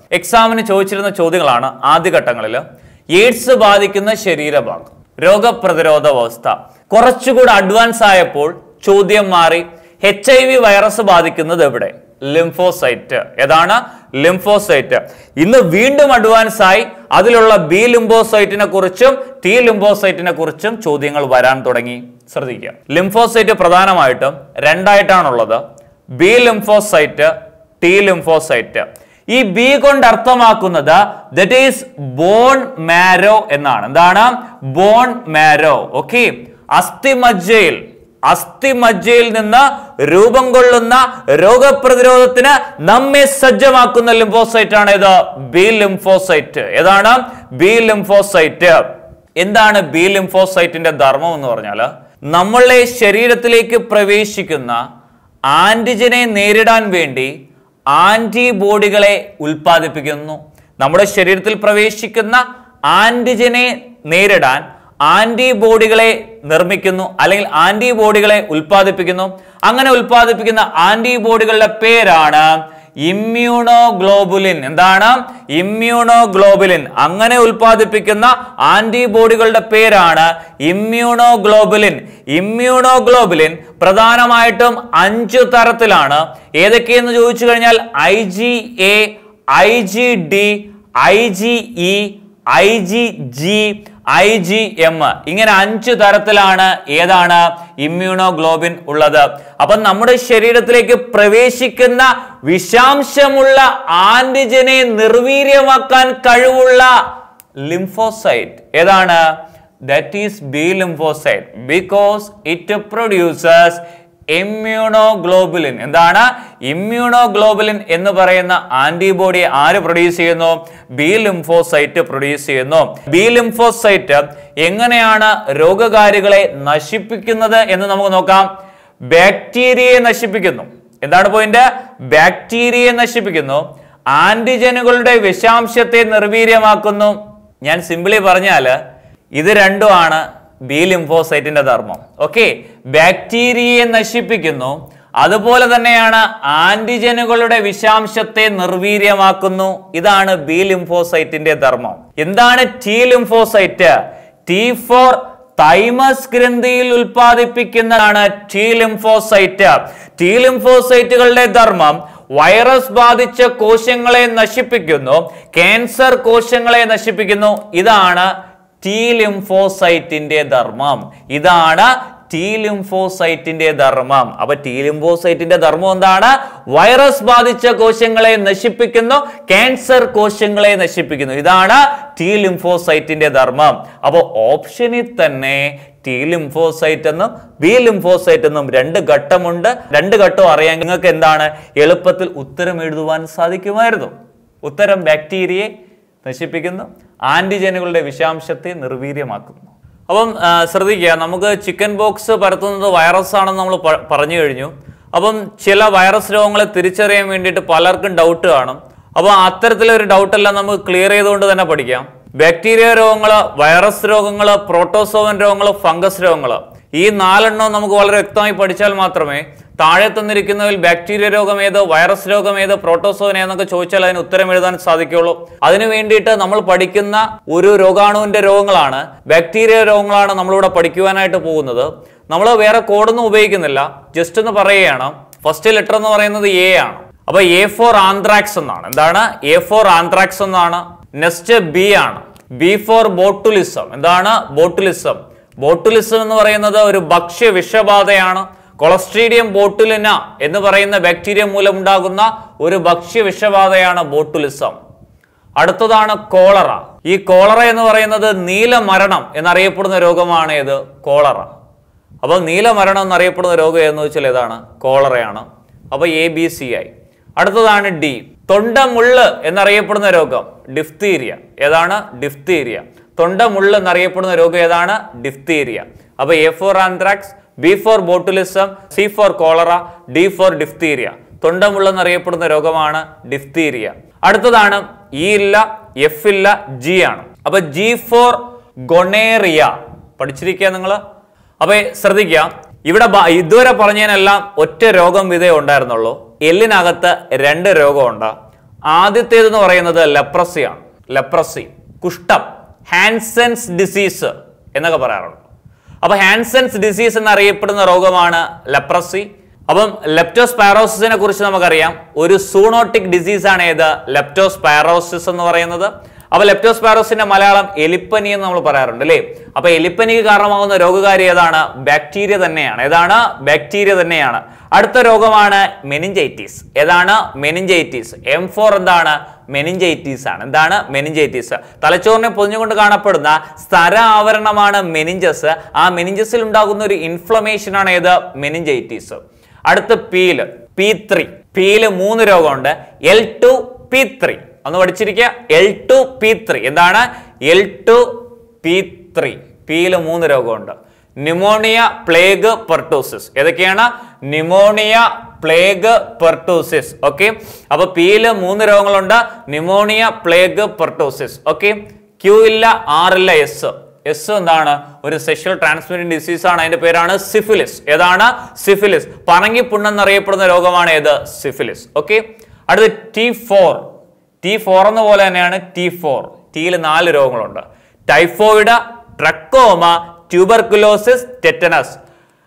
Speaker 1: എക്സാമിന് ചോദിച്ചിരുന്ന ചോദ്യങ്ങളാണ് ആദ്യഘട്ടങ്ങളിൽ എയ്ഡ്സ് ബാധിക്കുന്ന ശരീരഭാഗം രോഗപ്രതിരോധ വ്യവസ്ഥ കുറച്ചുകൂടെ അഡ്വാൻസ് ആയപ്പോൾ ചോദ്യം മാറി എച്ച് ഐ വി വൈറസ് ബാധിക്കുന്നത് എവിടെ ലിംഫോസൈറ്റ് ഏതാണ് ലിംഫോസൈറ്റ് ഇന്ന് വീണ്ടും അഡ്വാൻസ് ആയി അതിലുള്ള ബി ലിംഫോസൈറ്റിനെ കുറിച്ചും ടി ലിംഫോസൈറ്റിനെ കുറിച്ചും ചോദ്യങ്ങൾ വരാൻ തുടങ്ങി ശ്രദ്ധിക്കുക ലിംഫോസൈറ്റ് പ്രധാനമായിട്ടും രണ്ടായിട്ടാണുള്ളത് ബി ലിംഫോസൈറ്റ് ടി ലിംഫോസൈറ്റ് ഈ ബി കൊണ്ട് അർത്ഥമാക്കുന്നത് ദറ്റ് ഈസ് ബോൺ മാരോ എന്നാണ് എന്താണ് ബോൺ മാരോ ഓക്കെ അസ്ഥിമജ്ജയിൽ അസ്ഥിമജ്ജയിൽ നിന്ന് രൂപം കൊള്ളുന്ന രോഗപ്രതിരോധത്തിന് നമ്മെ സജ്ജമാക്കുന്ന ലിംഫോസൈറ്റ് ആണ് ഇത് ബി ലിംഫോസൈറ്റ് ഏതാണ് ബി ലിംഫോസൈറ്റ് എന്താണ് ബി ലിംഫോസൈറ്റിന്റെ ധർമ്മം എന്ന് പറഞ്ഞാൽ നമ്മളെ ശരീരത്തിലേക്ക് പ്രവേശിക്കുന്ന ആന്റിജനെ നേരിടാൻ വേണ്ടി ആന്റിബോഡികളെ ഉൽപ്പാദിപ്പിക്കുന്നു നമ്മുടെ ശരീരത്തിൽ പ്രവേശിക്കുന്ന ആന്റിജനെ നേരിടാൻ ആന്റിബോഡികളെ നിർമ്മിക്കുന്നു അല്ലെങ്കിൽ ആന്റിബോഡികളെ ഉൽപ്പാദിപ്പിക്കുന്നു അങ്ങനെ ഉൽപ്പാദിപ്പിക്കുന്ന ആന്റിബോഡികളുടെ പേരാണ് ഇമ്മ്യൂണോഗ്ലോബുലിൻ എന്താണ് ഇമ്മ്യൂണോഗ്ലോബുലിൻ അങ്ങനെ ഉൽപ്പാദിപ്പിക്കുന്ന ആന്റിബോഡികളുടെ പേരാണ് ഇമ്മ്യൂണോഗ്ലോബുലിൻ ഇമ്മ്യൂണോഗ്ലോബുലിൻ പ്രധാനമായിട്ടും അഞ്ചു തരത്തിലാണ് ഏതൊക്കെയെന്ന് ചോദിച്ചു കഴിഞ്ഞാൽ I G A I G D I G E I G G I G M ഇങ്ങനെ അഞ്ചു തരത്തിലാണ് ഏതാണ് ഇമ്മ്യൂണോഗ്ലോബിൻ ഉള്ളത് അപ്പൊ നമ്മുടെ ശരീരത്തിലേക്ക് പ്രവേശിക്കുന്ന വിഷാംശമുള്ള ആന്റിജനെ നിർവീര്യമാക്കാൻ കഴിവുള്ള ലിംഫോസൈറ്റ് ഏതാണ് that is B lymphocyte because it producers immunoglobulin എന്താണ് ഇമ്മ്യൂണോഗ്ലോബുലിൻ എന്ന് പറയുന്ന ആന്റിബോഡി ആര് പ്രൊഡ്യൂസ് ചെയ്യുന്നു ബി ലിംഫോസൈറ്റ് പ്രൊഡ്യൂസ് ചെയ്യുന്നു ബി ലിംഫോസൈറ്റ് എങ്ങനെയാണ് രോഗകാരികളെ നശിപ്പിക്കുന്നത് എന്ന് നമുക്ക് നോക്കാം ബാക്ടീരിയയെ നശിപ്പിക്കുന്നു എന്താണ് പോയിന്റ് ബാക്ടീരിയയെ നശിപ്പിക്കുന്നു ആന്റിജനുകളുടെ വിഷാംശത്തെ നിർവീര്യമാക്കുന്നു ഞാൻ സിംപിളി പറഞ്ഞാൽ ഇത് രണ്ടുമാണ് ബി ലിംഫോസൈറ്റിന്റെ ധർമ്മം ഓക്കെ ബാക്ടീരിയയെ നശിപ്പിക്കുന്നു അതുപോലെ തന്നെയാണ് ആന്റിജനുകളുടെ വിഷാംശത്തെ നിർവീര്യമാക്കുന്നു ഇതാണ് ബി ലിംഫോസൈറ്റിന്റെ ധർമ്മം എന്താണ് T lymphocyte T for thymus ഗ്രന്ഥിയിൽ ഉൽപ്പാദിപ്പിക്കുന്നതാണ് ടി ലിംഫോസൈറ്റ് ടി ലിംഫോസൈറ്റുകളുടെ ധർമ്മം വൈറസ് ബാധിച്ച കോശങ്ങളെ നശിപ്പിക്കുന്നു ക്യാൻസർ കോശങ്ങളെ നശിപ്പിക്കുന്നു ഇതാണ് ടി ലിംഫോസൈറ്റിന്റെ ധർമ്മം ഇതാണ് ടി ലിംഫോസൈറ്റിന്റെ ധർമ്മം അപ്പൊ ടി ലിംഫോസൈറ്റിന്റെ ധർമ്മം എന്താണ് വൈറസ് ബാധിച്ച കോശങ്ങളെ നശിപ്പിക്കുന്നു ക്യാൻസർ കോശങ്ങളെ നശിപ്പിക്കുന്നു ഇതാണ് ടി ലിംഫോസൈറ്റിന്റെ ധർമ്മം അപ്പോൾ ഓപ്ഷനിൽ തന്നെ ടി ലിംഫോസൈറ്റ് എന്നും ബി ലിംഫോസൈറ്റ് എന്നും രണ്ട് ഘട്ടമുണ്ട് രണ്ട് ഘട്ടം അറിയാൻ നിങ്ങൾക്ക് എന്താണ് എളുപ്പത്തിൽ ഉത്തരം എഴുതുവാൻ സാധിക്കുമായിരുന്നു ഉത്തരം ബാക്ടീരിയയെ നശിപ്പിക്കുന്നു ആന്റിജനുകളുടെ വിഷാംശത്തെ നിർവീര്യമാക്കുന്നു അപ്പം ആ, ശ്രദ്ധിക്കുക നമുക്ക് ചിക്കൻ ബോക്സ് പരത്തുന്നത് വൈറസ് ആണെന്ന് നമ്മൾ പ- പറഞ്ഞു കഴിഞ്ഞു അപ്പം ചില വൈറസ് രോഗങ്ങളെ തിരിച്ചറിയാൻ വേണ്ടിയിട്ട് പലർക്കും ഡൗട്ട് കാണും അപ്പോൾ അത്തരത്തിലൊരു ഡൗട്ട് എല്ലാം നമുക്ക് ക്ലിയർ ചെയ്തുകൊണ്ട് തന്നെ പഠിക്കാം ബാക്ടീരിയ രോഗങ്ങൾ വൈറസ് രോഗങ്ങൾ പ്രോട്ടോസോവൻ രോഗങ്ങൾ ഫംഗസ് രോഗങ്ങൾ ഈ നാലെണ്ണം നമുക്ക് വളരെ വ്യക്തമായി പഠിച്ചാൽ മാത്രമേ താഴെ തന്നിരിക്കുന്നതിൽ ബാക്ടീരിയ രോഗം ഏത് വൈറസ് രോഗം ഏത് പ്രോട്ടോസോവൻ ഏതെന്നൊക്കെ ചോദിച്ചാൽ അതിന് ഉത്തരം എഴുതാൻ സാധിക്കുള്ളൂ അതിനു വേണ്ടിയിട്ട് നമ്മൾ പഠിക്കുന്ന ഒരു രോഗാണുവിന്റെ രോഗങ്ങളാണ് ബാക്ടീരിയ രോഗങ്ങളാണ് നമ്മളിവിടെ പഠിക്കുവാനായിട്ട് പോകുന്നത് നമ്മൾ വേറെ കോഡൊന്നും ഉപയോഗിക്കുന്നില്ല ജസ്റ്റ് ഒന്ന് പറയുകയാണ് ഫസ്റ്റ് ലെറ്റർ എന്ന് പറയുന്നത് എ ആണ് അപ്പൊ എ ഫോർ ആന്ത്രാക്സ് എന്നാണ് എന്താണ് എ ഫോർ ആന്ത്രാക്സ് എന്നാണ് നെക്സ്റ്റ് ബി ആണ് ബി ഫോർ ബോട്ടുലിസം എന്താണ് ബോട്ടുലിസം ബോട്ടുലിസം എന്ന് പറയുന്നത് ഒരു ഭക്ഷ്യ വിഷബാധയാണ് കൊളസ്ട്രീഡിയം ബോട്ടുലിന എന്ന് പറയുന്ന ബാക്ടീരിയ മൂലമുണ്ടാകുന്ന ഒരു ഭക്ഷ്യ വിഷബാധയാണ് ബോട്ടുലിസം അടുത്തതാണ് കോളറ ഈ കോളറ എന്ന് പറയുന്നത് നീലമരണം എന്നറിയപ്പെടുന്ന രോഗമാണ് ഏത് കോളറ അപ്പോൾ നീലമരണം എന്നറിയപ്പെടുന്ന രോഗം എന്ന് വെച്ചാൽ ഏതാണ് കോളറയാണ് അപ്പോൾ എ ബി സി ആയി അടുത്തതാണ് ഡി തൊണ്ടമുള്ള് എന്നറിയപ്പെടുന്ന രോഗം ഡിഫ്തീരിയ ഏതാണ് ഡിഫ്തീരിയ തൊണ്ടമുള്ള് എന്നറിയപ്പെടുന്ന രോഗം ഏതാണ് ഡിഫ്തീരിയ അപ്പൊ A for anthrax B for botulism C for cholera D for diphtheria തൊണ്ടമുള്ള എന്നറിയപ്പെടുന്ന രോഗമാണ് ഡിഫ്തീരിയ അടുത്തതാണ് ഇ ഇല്ല എഫ് ഇല്ല ജി ആണ് അപ്പൊ ജി ഫോർ ഗൊണേറിയ പഠിച്ചിരിക്കുക നിങ്ങൾ അപ്പൊ ശ്രദ്ധിക്കുക ഇവിടെ ബ- ഇതുവരെ പറഞ്ഞതിനെല്ലാം ഒറ്റ രോഗം വിധേ ഉണ്ടായിരുന്നുള്ളൂ എല്ലിനകത്ത് രണ്ട് രോഗമുണ്ട് ആദ്യത്തേതെന്ന് പറയുന്നത് ലെപ്രസിയാണ് ലെപ്രസി കുഷ്ഠം ഹാൻസൻസ് ഡിസീസ് എന്നൊക്കെ പറയാറുണ്ട് അപ്പൊ ഹാൻസൻസ് ഡിസീസ് എന്നറിയപ്പെടുന്ന രോഗമാണ് ലെപ്രസി അപ്പം ലെപ്റ്റോസ്പാരോസിസിനെ കുറിച്ച് നമുക്കറിയാം ഒരു സൂണോട്ടിക് ഡിസീസ് ആണ് ഏത് ലെപ്റ്റോസ്പാരോസിസ് എന്ന് പറയുന്നത് അപ്പൊ ലെപ്റ്റോസ്പാരോസിന്റെ മലയാളം എലിപ്പനി എന്ന് നമ്മൾ പറയാറുണ്ട് അല്ലേ അപ്പൊ എലിപ്പനിക്ക് കാരണമാകുന്ന രോഗകാരി ഏതാണ് ബാക്ടീരിയ തന്നെയാണ് ഏതാണ് ബാക്ടീരിയ തന്നെയാണ് അടുത്ത രോഗമാണ് മെനിഞ്ചൈറ്റിസ് ഏതാണ് മെനിഞ്ചൈറ്റിസ് എം ഫോർ എന്താണ് മെനിഞ്ചൈറ്റീസ് ആണ് എന്താണ് മെനിഞ്ചൈറ്റീസ് തലച്ചോറിനെ പൊതിഞ്ഞുകൊണ്ട് കാണപ്പെടുന്ന സ്ഥര ആവരണമാണ് മെനിഞ്ചസ് ആ മെനിഞ്ചസിൽ ഉണ്ടാകുന്ന ഒരു ഇൻഫ്ലമേഷൻ ആണ് ഏത് മെനിഞ്ചൈറ്റീസ് അടുത്ത പീല് പി ത്രീ പീല് മൂന്ന് രോഗമുണ്ട് എൽ ടു പി ത്രീ ഒന്ന് പഠിച്ചിരിക്കുക എൽ ടു പി ത്രീ എന്താണ് എൽ ടു പി ത്രീ പിയില് മൂന്ന് രോഗമുണ്ട് ന്യൂമോണിയ പ്ലേഗ് പെർട്ടോസിസ് ഏതൊക്കെയാണ് ന്യൂമോണിയ പ്ലേഗ് പെർട്ടോസിസ് ഓക്കെ അപ്പൊ പിയില് മൂന്ന് രോഗങ്ങളുണ്ട് pneumonia plague pertussis okay Q ഇല്ല ആർ ഇല്ല എസ് എസ് എന്താണ് ഒരു സെക്ഷൽ ട്രാൻസ്മിറ്റഡ് ഡിസീസ് ആണ് അതിന്റെ പേരാണ് സിഫിലിസ് ഏതാണ് സിഫിലിസ് പറങ്ങി പുണ്ണെന്നറിയപ്പെടുന്ന രോഗമാണ് ഏത് സിഫിലിസ് ഓക്കെ അടുത്ത് ടി ഫോർ ടി ഫോർ എന്ന പോലെ തന്നെയാണ് ടി ഫോർ ടിയിൽ നാല് രോഗങ്ങളുണ്ട് ടൈഫോയിഡ് ട്രക്കോമ ട്യൂബർക്കുലോസിസ് ടെറ്റനസ്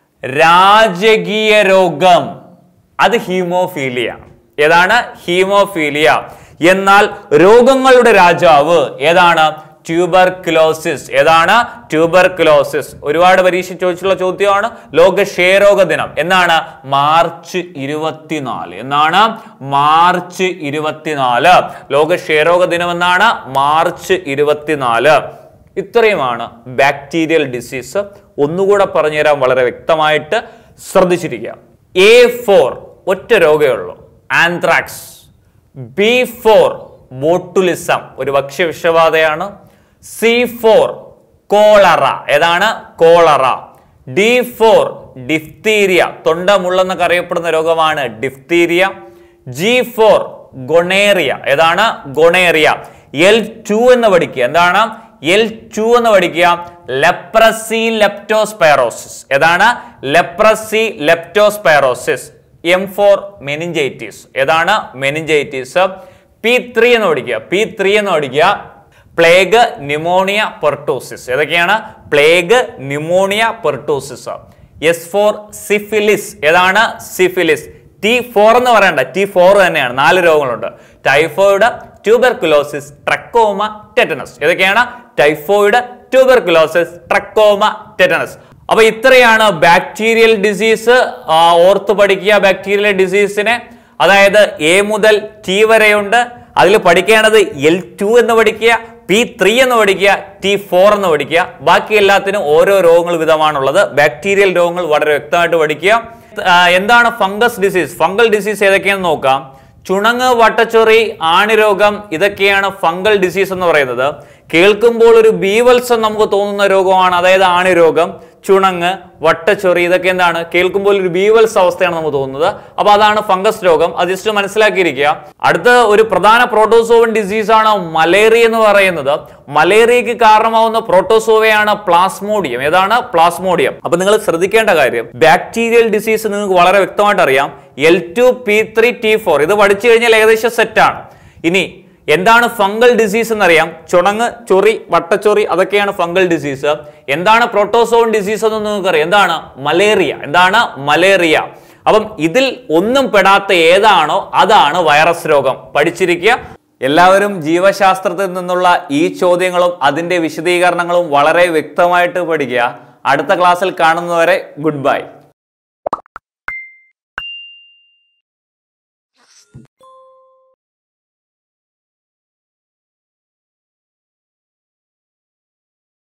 Speaker 1: രാജകീയ രോഗം അത് ഹീമോഫീലിയ ഏതാണ് ഹീമോഫീലിയ എന്നാൽ രോഗങ്ങളുടെ രാജാവ് ഏതാണ് ട്യൂബർക്കുലോസിസ് ഏതാണ് ട്യൂബർക്കുലോസിസ് ഒരുപാട് പരീക്ഷ ചോദിച്ചുള്ള ചോദ്യമാണ് ലോക ക്ഷയരോഗ ദിനം എന്നാണ് മാർച്ച് ഇരുപത്തിനാല് എന്നാണ് മാർച്ച് ഇരുപത്തിനാല് ലോക ക്ഷയരോഗ ദിനം എന്നാണ് മാർച്ച് ഇരുപത്തിനാല് ഇത്രയുമാണ് ബാക്ടീരിയൽ ഡിസീസ് ഒന്നുകൂടെ പറഞ്ഞുതരാൻ വളരെ വ്യക്തമായിട്ട് ശ്രദ്ധിച്ചിരിക്കുക എ ഫോർ ഒറ്റ രോഗമേ ഉള്ളൂ ആന്ത്രാക്സ് ബി ഫോർ ബോട്ടുലിസം ഒരു ഭക്ഷ്യ വിഷബാധയാണ് സി ഫോർ കോളറ ഏതാണ് കോളറ ഡി ഫോർ ഡിഫ്തീരിയ തൊണ്ട മുള്ളെന്നൊക്കെ അറിയപ്പെടുന്ന രോഗമാണ് ഡിഫ്തീരിയ ജി ഫോർ ഗൊണേറിയ ഏതാണ് ഗൊണേറിയ എൽ ടു എന്ന് പഠിക്കുക എന്താണ് എൽ ടു എന്ന് പഠിക്കുക ലെപ്രസി ലെപ്റ്റോസ്പൈറോസിസ് ഏതാണ് leprosy leptospirosis M for meningitis ഏതാണ് മെനിഞ്ചൈറ്റിസ് പി ത്രീ എന്ന് പഠിക്കുക പി ത്രീ എന്ന് പഠിക്കുക പ്ലേഗ് ന്യൂമോണിയ പെർട്ടോസിസ് ഏതൊക്കെയാണ് plague pneumonia pertussis S for syphilis ഏതാണ് സിഫിലിസ് ടി ഫോർ എന്ന് പറയണ്ട ടി ഫോർ തന്നെയാണ് നാല് രോഗങ്ങളുണ്ട് ടൈഫോയിഡ് ട്യൂബർകുലോസിസ് ട്രക്കോമ ടെറ്റനസ് ഏതൊക്കെയാണ് ടൈഫോയിഡ് ട്യൂബർകുലോസിസ് ട്രക്കോമ ടെറ്റനസ് അപ്പൊ ഇത്രയാണ് ബാക്ടീരിയൽ ഡിസീസ് ഓർത്ത് പഠിക്കുക ബാക്ടീരിയൽ ഡിസീസിനെ അതായത് എ മുതൽ ടി വരെയുണ്ട് അതിൽ പഠിക്കേണ്ടത് എൽ ടു എന്ന് പഠിക്കുക പി ത്രീ എന്ന് പഠിക്കുക ടി ഫോർ എന്ന് പഠിക്കുക ബാക്കി എല്ലാത്തിനും ഓരോ രോഗങ്ങൾ വിധമാണുള്ളത് ബാക്ടീരിയൽ രോഗങ്ങൾ വളരെ വ്യക്തമായിട്ട് പഠിക്കുക ആ, എന്താണ് ഫംഗസ് ഡിസീസ് ഫംഗൽ ഡിസീസ് ഏതൊക്കെയാണെന്ന് നോക്കാം ചുണങ്ങ് വട്ടച്ചൊറി ആണിരോഗം ഇതൊക്കെയാണ് ഫംഗൽ ഡിസീസ് എന്ന് പറയുന്നത് കേൾക്കുമ്പോൾ ഒരു ബീവത്സം നമുക്ക് തോന്നുന്ന രോഗമാണ് അതായത് ആണിരോഗം ചുണങ്ങ് വട്ടച്ചൊറി ഇതൊക്കെ എന്താണ് കേൾക്കുമ്പോൾ ഒരു ബീവൽസ് അവസ്ഥയാണ് നമുക്ക് തോന്നുന്നത് അപ്പൊ അതാണ് ഫംഗസ് രോഗം അത് ജസ്റ്റ് മനസ്സിലാക്കിയിരിക്കുക അടുത്ത ഒരു പ്രധാന പ്രോട്ടോസോവൻ ഡിസീസ് ആണ് മലേറിയ എന്ന് പറയുന്നത് മലേറിയക്ക് കാരണമാവുന്ന പ്രോട്ടോസോവയാണ് പ്ലാസ്മോഡിയം ഏതാണ് പ്ലാസ്മോഡിയം അപ്പൊ നിങ്ങൾ ശ്രദ്ധിക്കേണ്ട കാര്യം ബാക്ടീരിയൽ ഡിസീസ് നിങ്ങൾക്ക് വളരെ വ്യക്തമായിട്ട് അറിയാം L two P three T four ഇത് പഠിച്ചു കഴിഞ്ഞാൽ ഏകദേശം സെറ്റാണ് ഇനി എന്താണ് ഫംഗൽ ഡിസീസ് എന്നറിയാം ചുണങ്ങ് ചൊറി വട്ടച്ചൊറി അതൊക്കെയാണ് ഫംഗൽ ഡിസീസ് എന്താണ് പ്രോട്ടോസോൺ ഡിസീസ് എന്ന് നിങ്ങൾക്കറിയാം എന്താണ് മലേറിയ എന്താണ് മലേറിയ അപ്പം ഇതിൽ ഒന്നും പെടാത്ത ഏതാണോ അതാണ് വൈറസ് രോഗം പഠിച്ചിരിക്കുക എല്ലാവരും ജീവശാസ്ത്രത്തിൽ നിന്നുള്ള ഈ ചോദ്യങ്ങളും അതിന്റെ വിശദീകരണങ്ങളും വളരെ വ്യക്തമായിട്ട് പഠിക്കുക അടുത്ത ക്ലാസ്സിൽ കാണുന്നവരെ ഗുഡ് ബൈ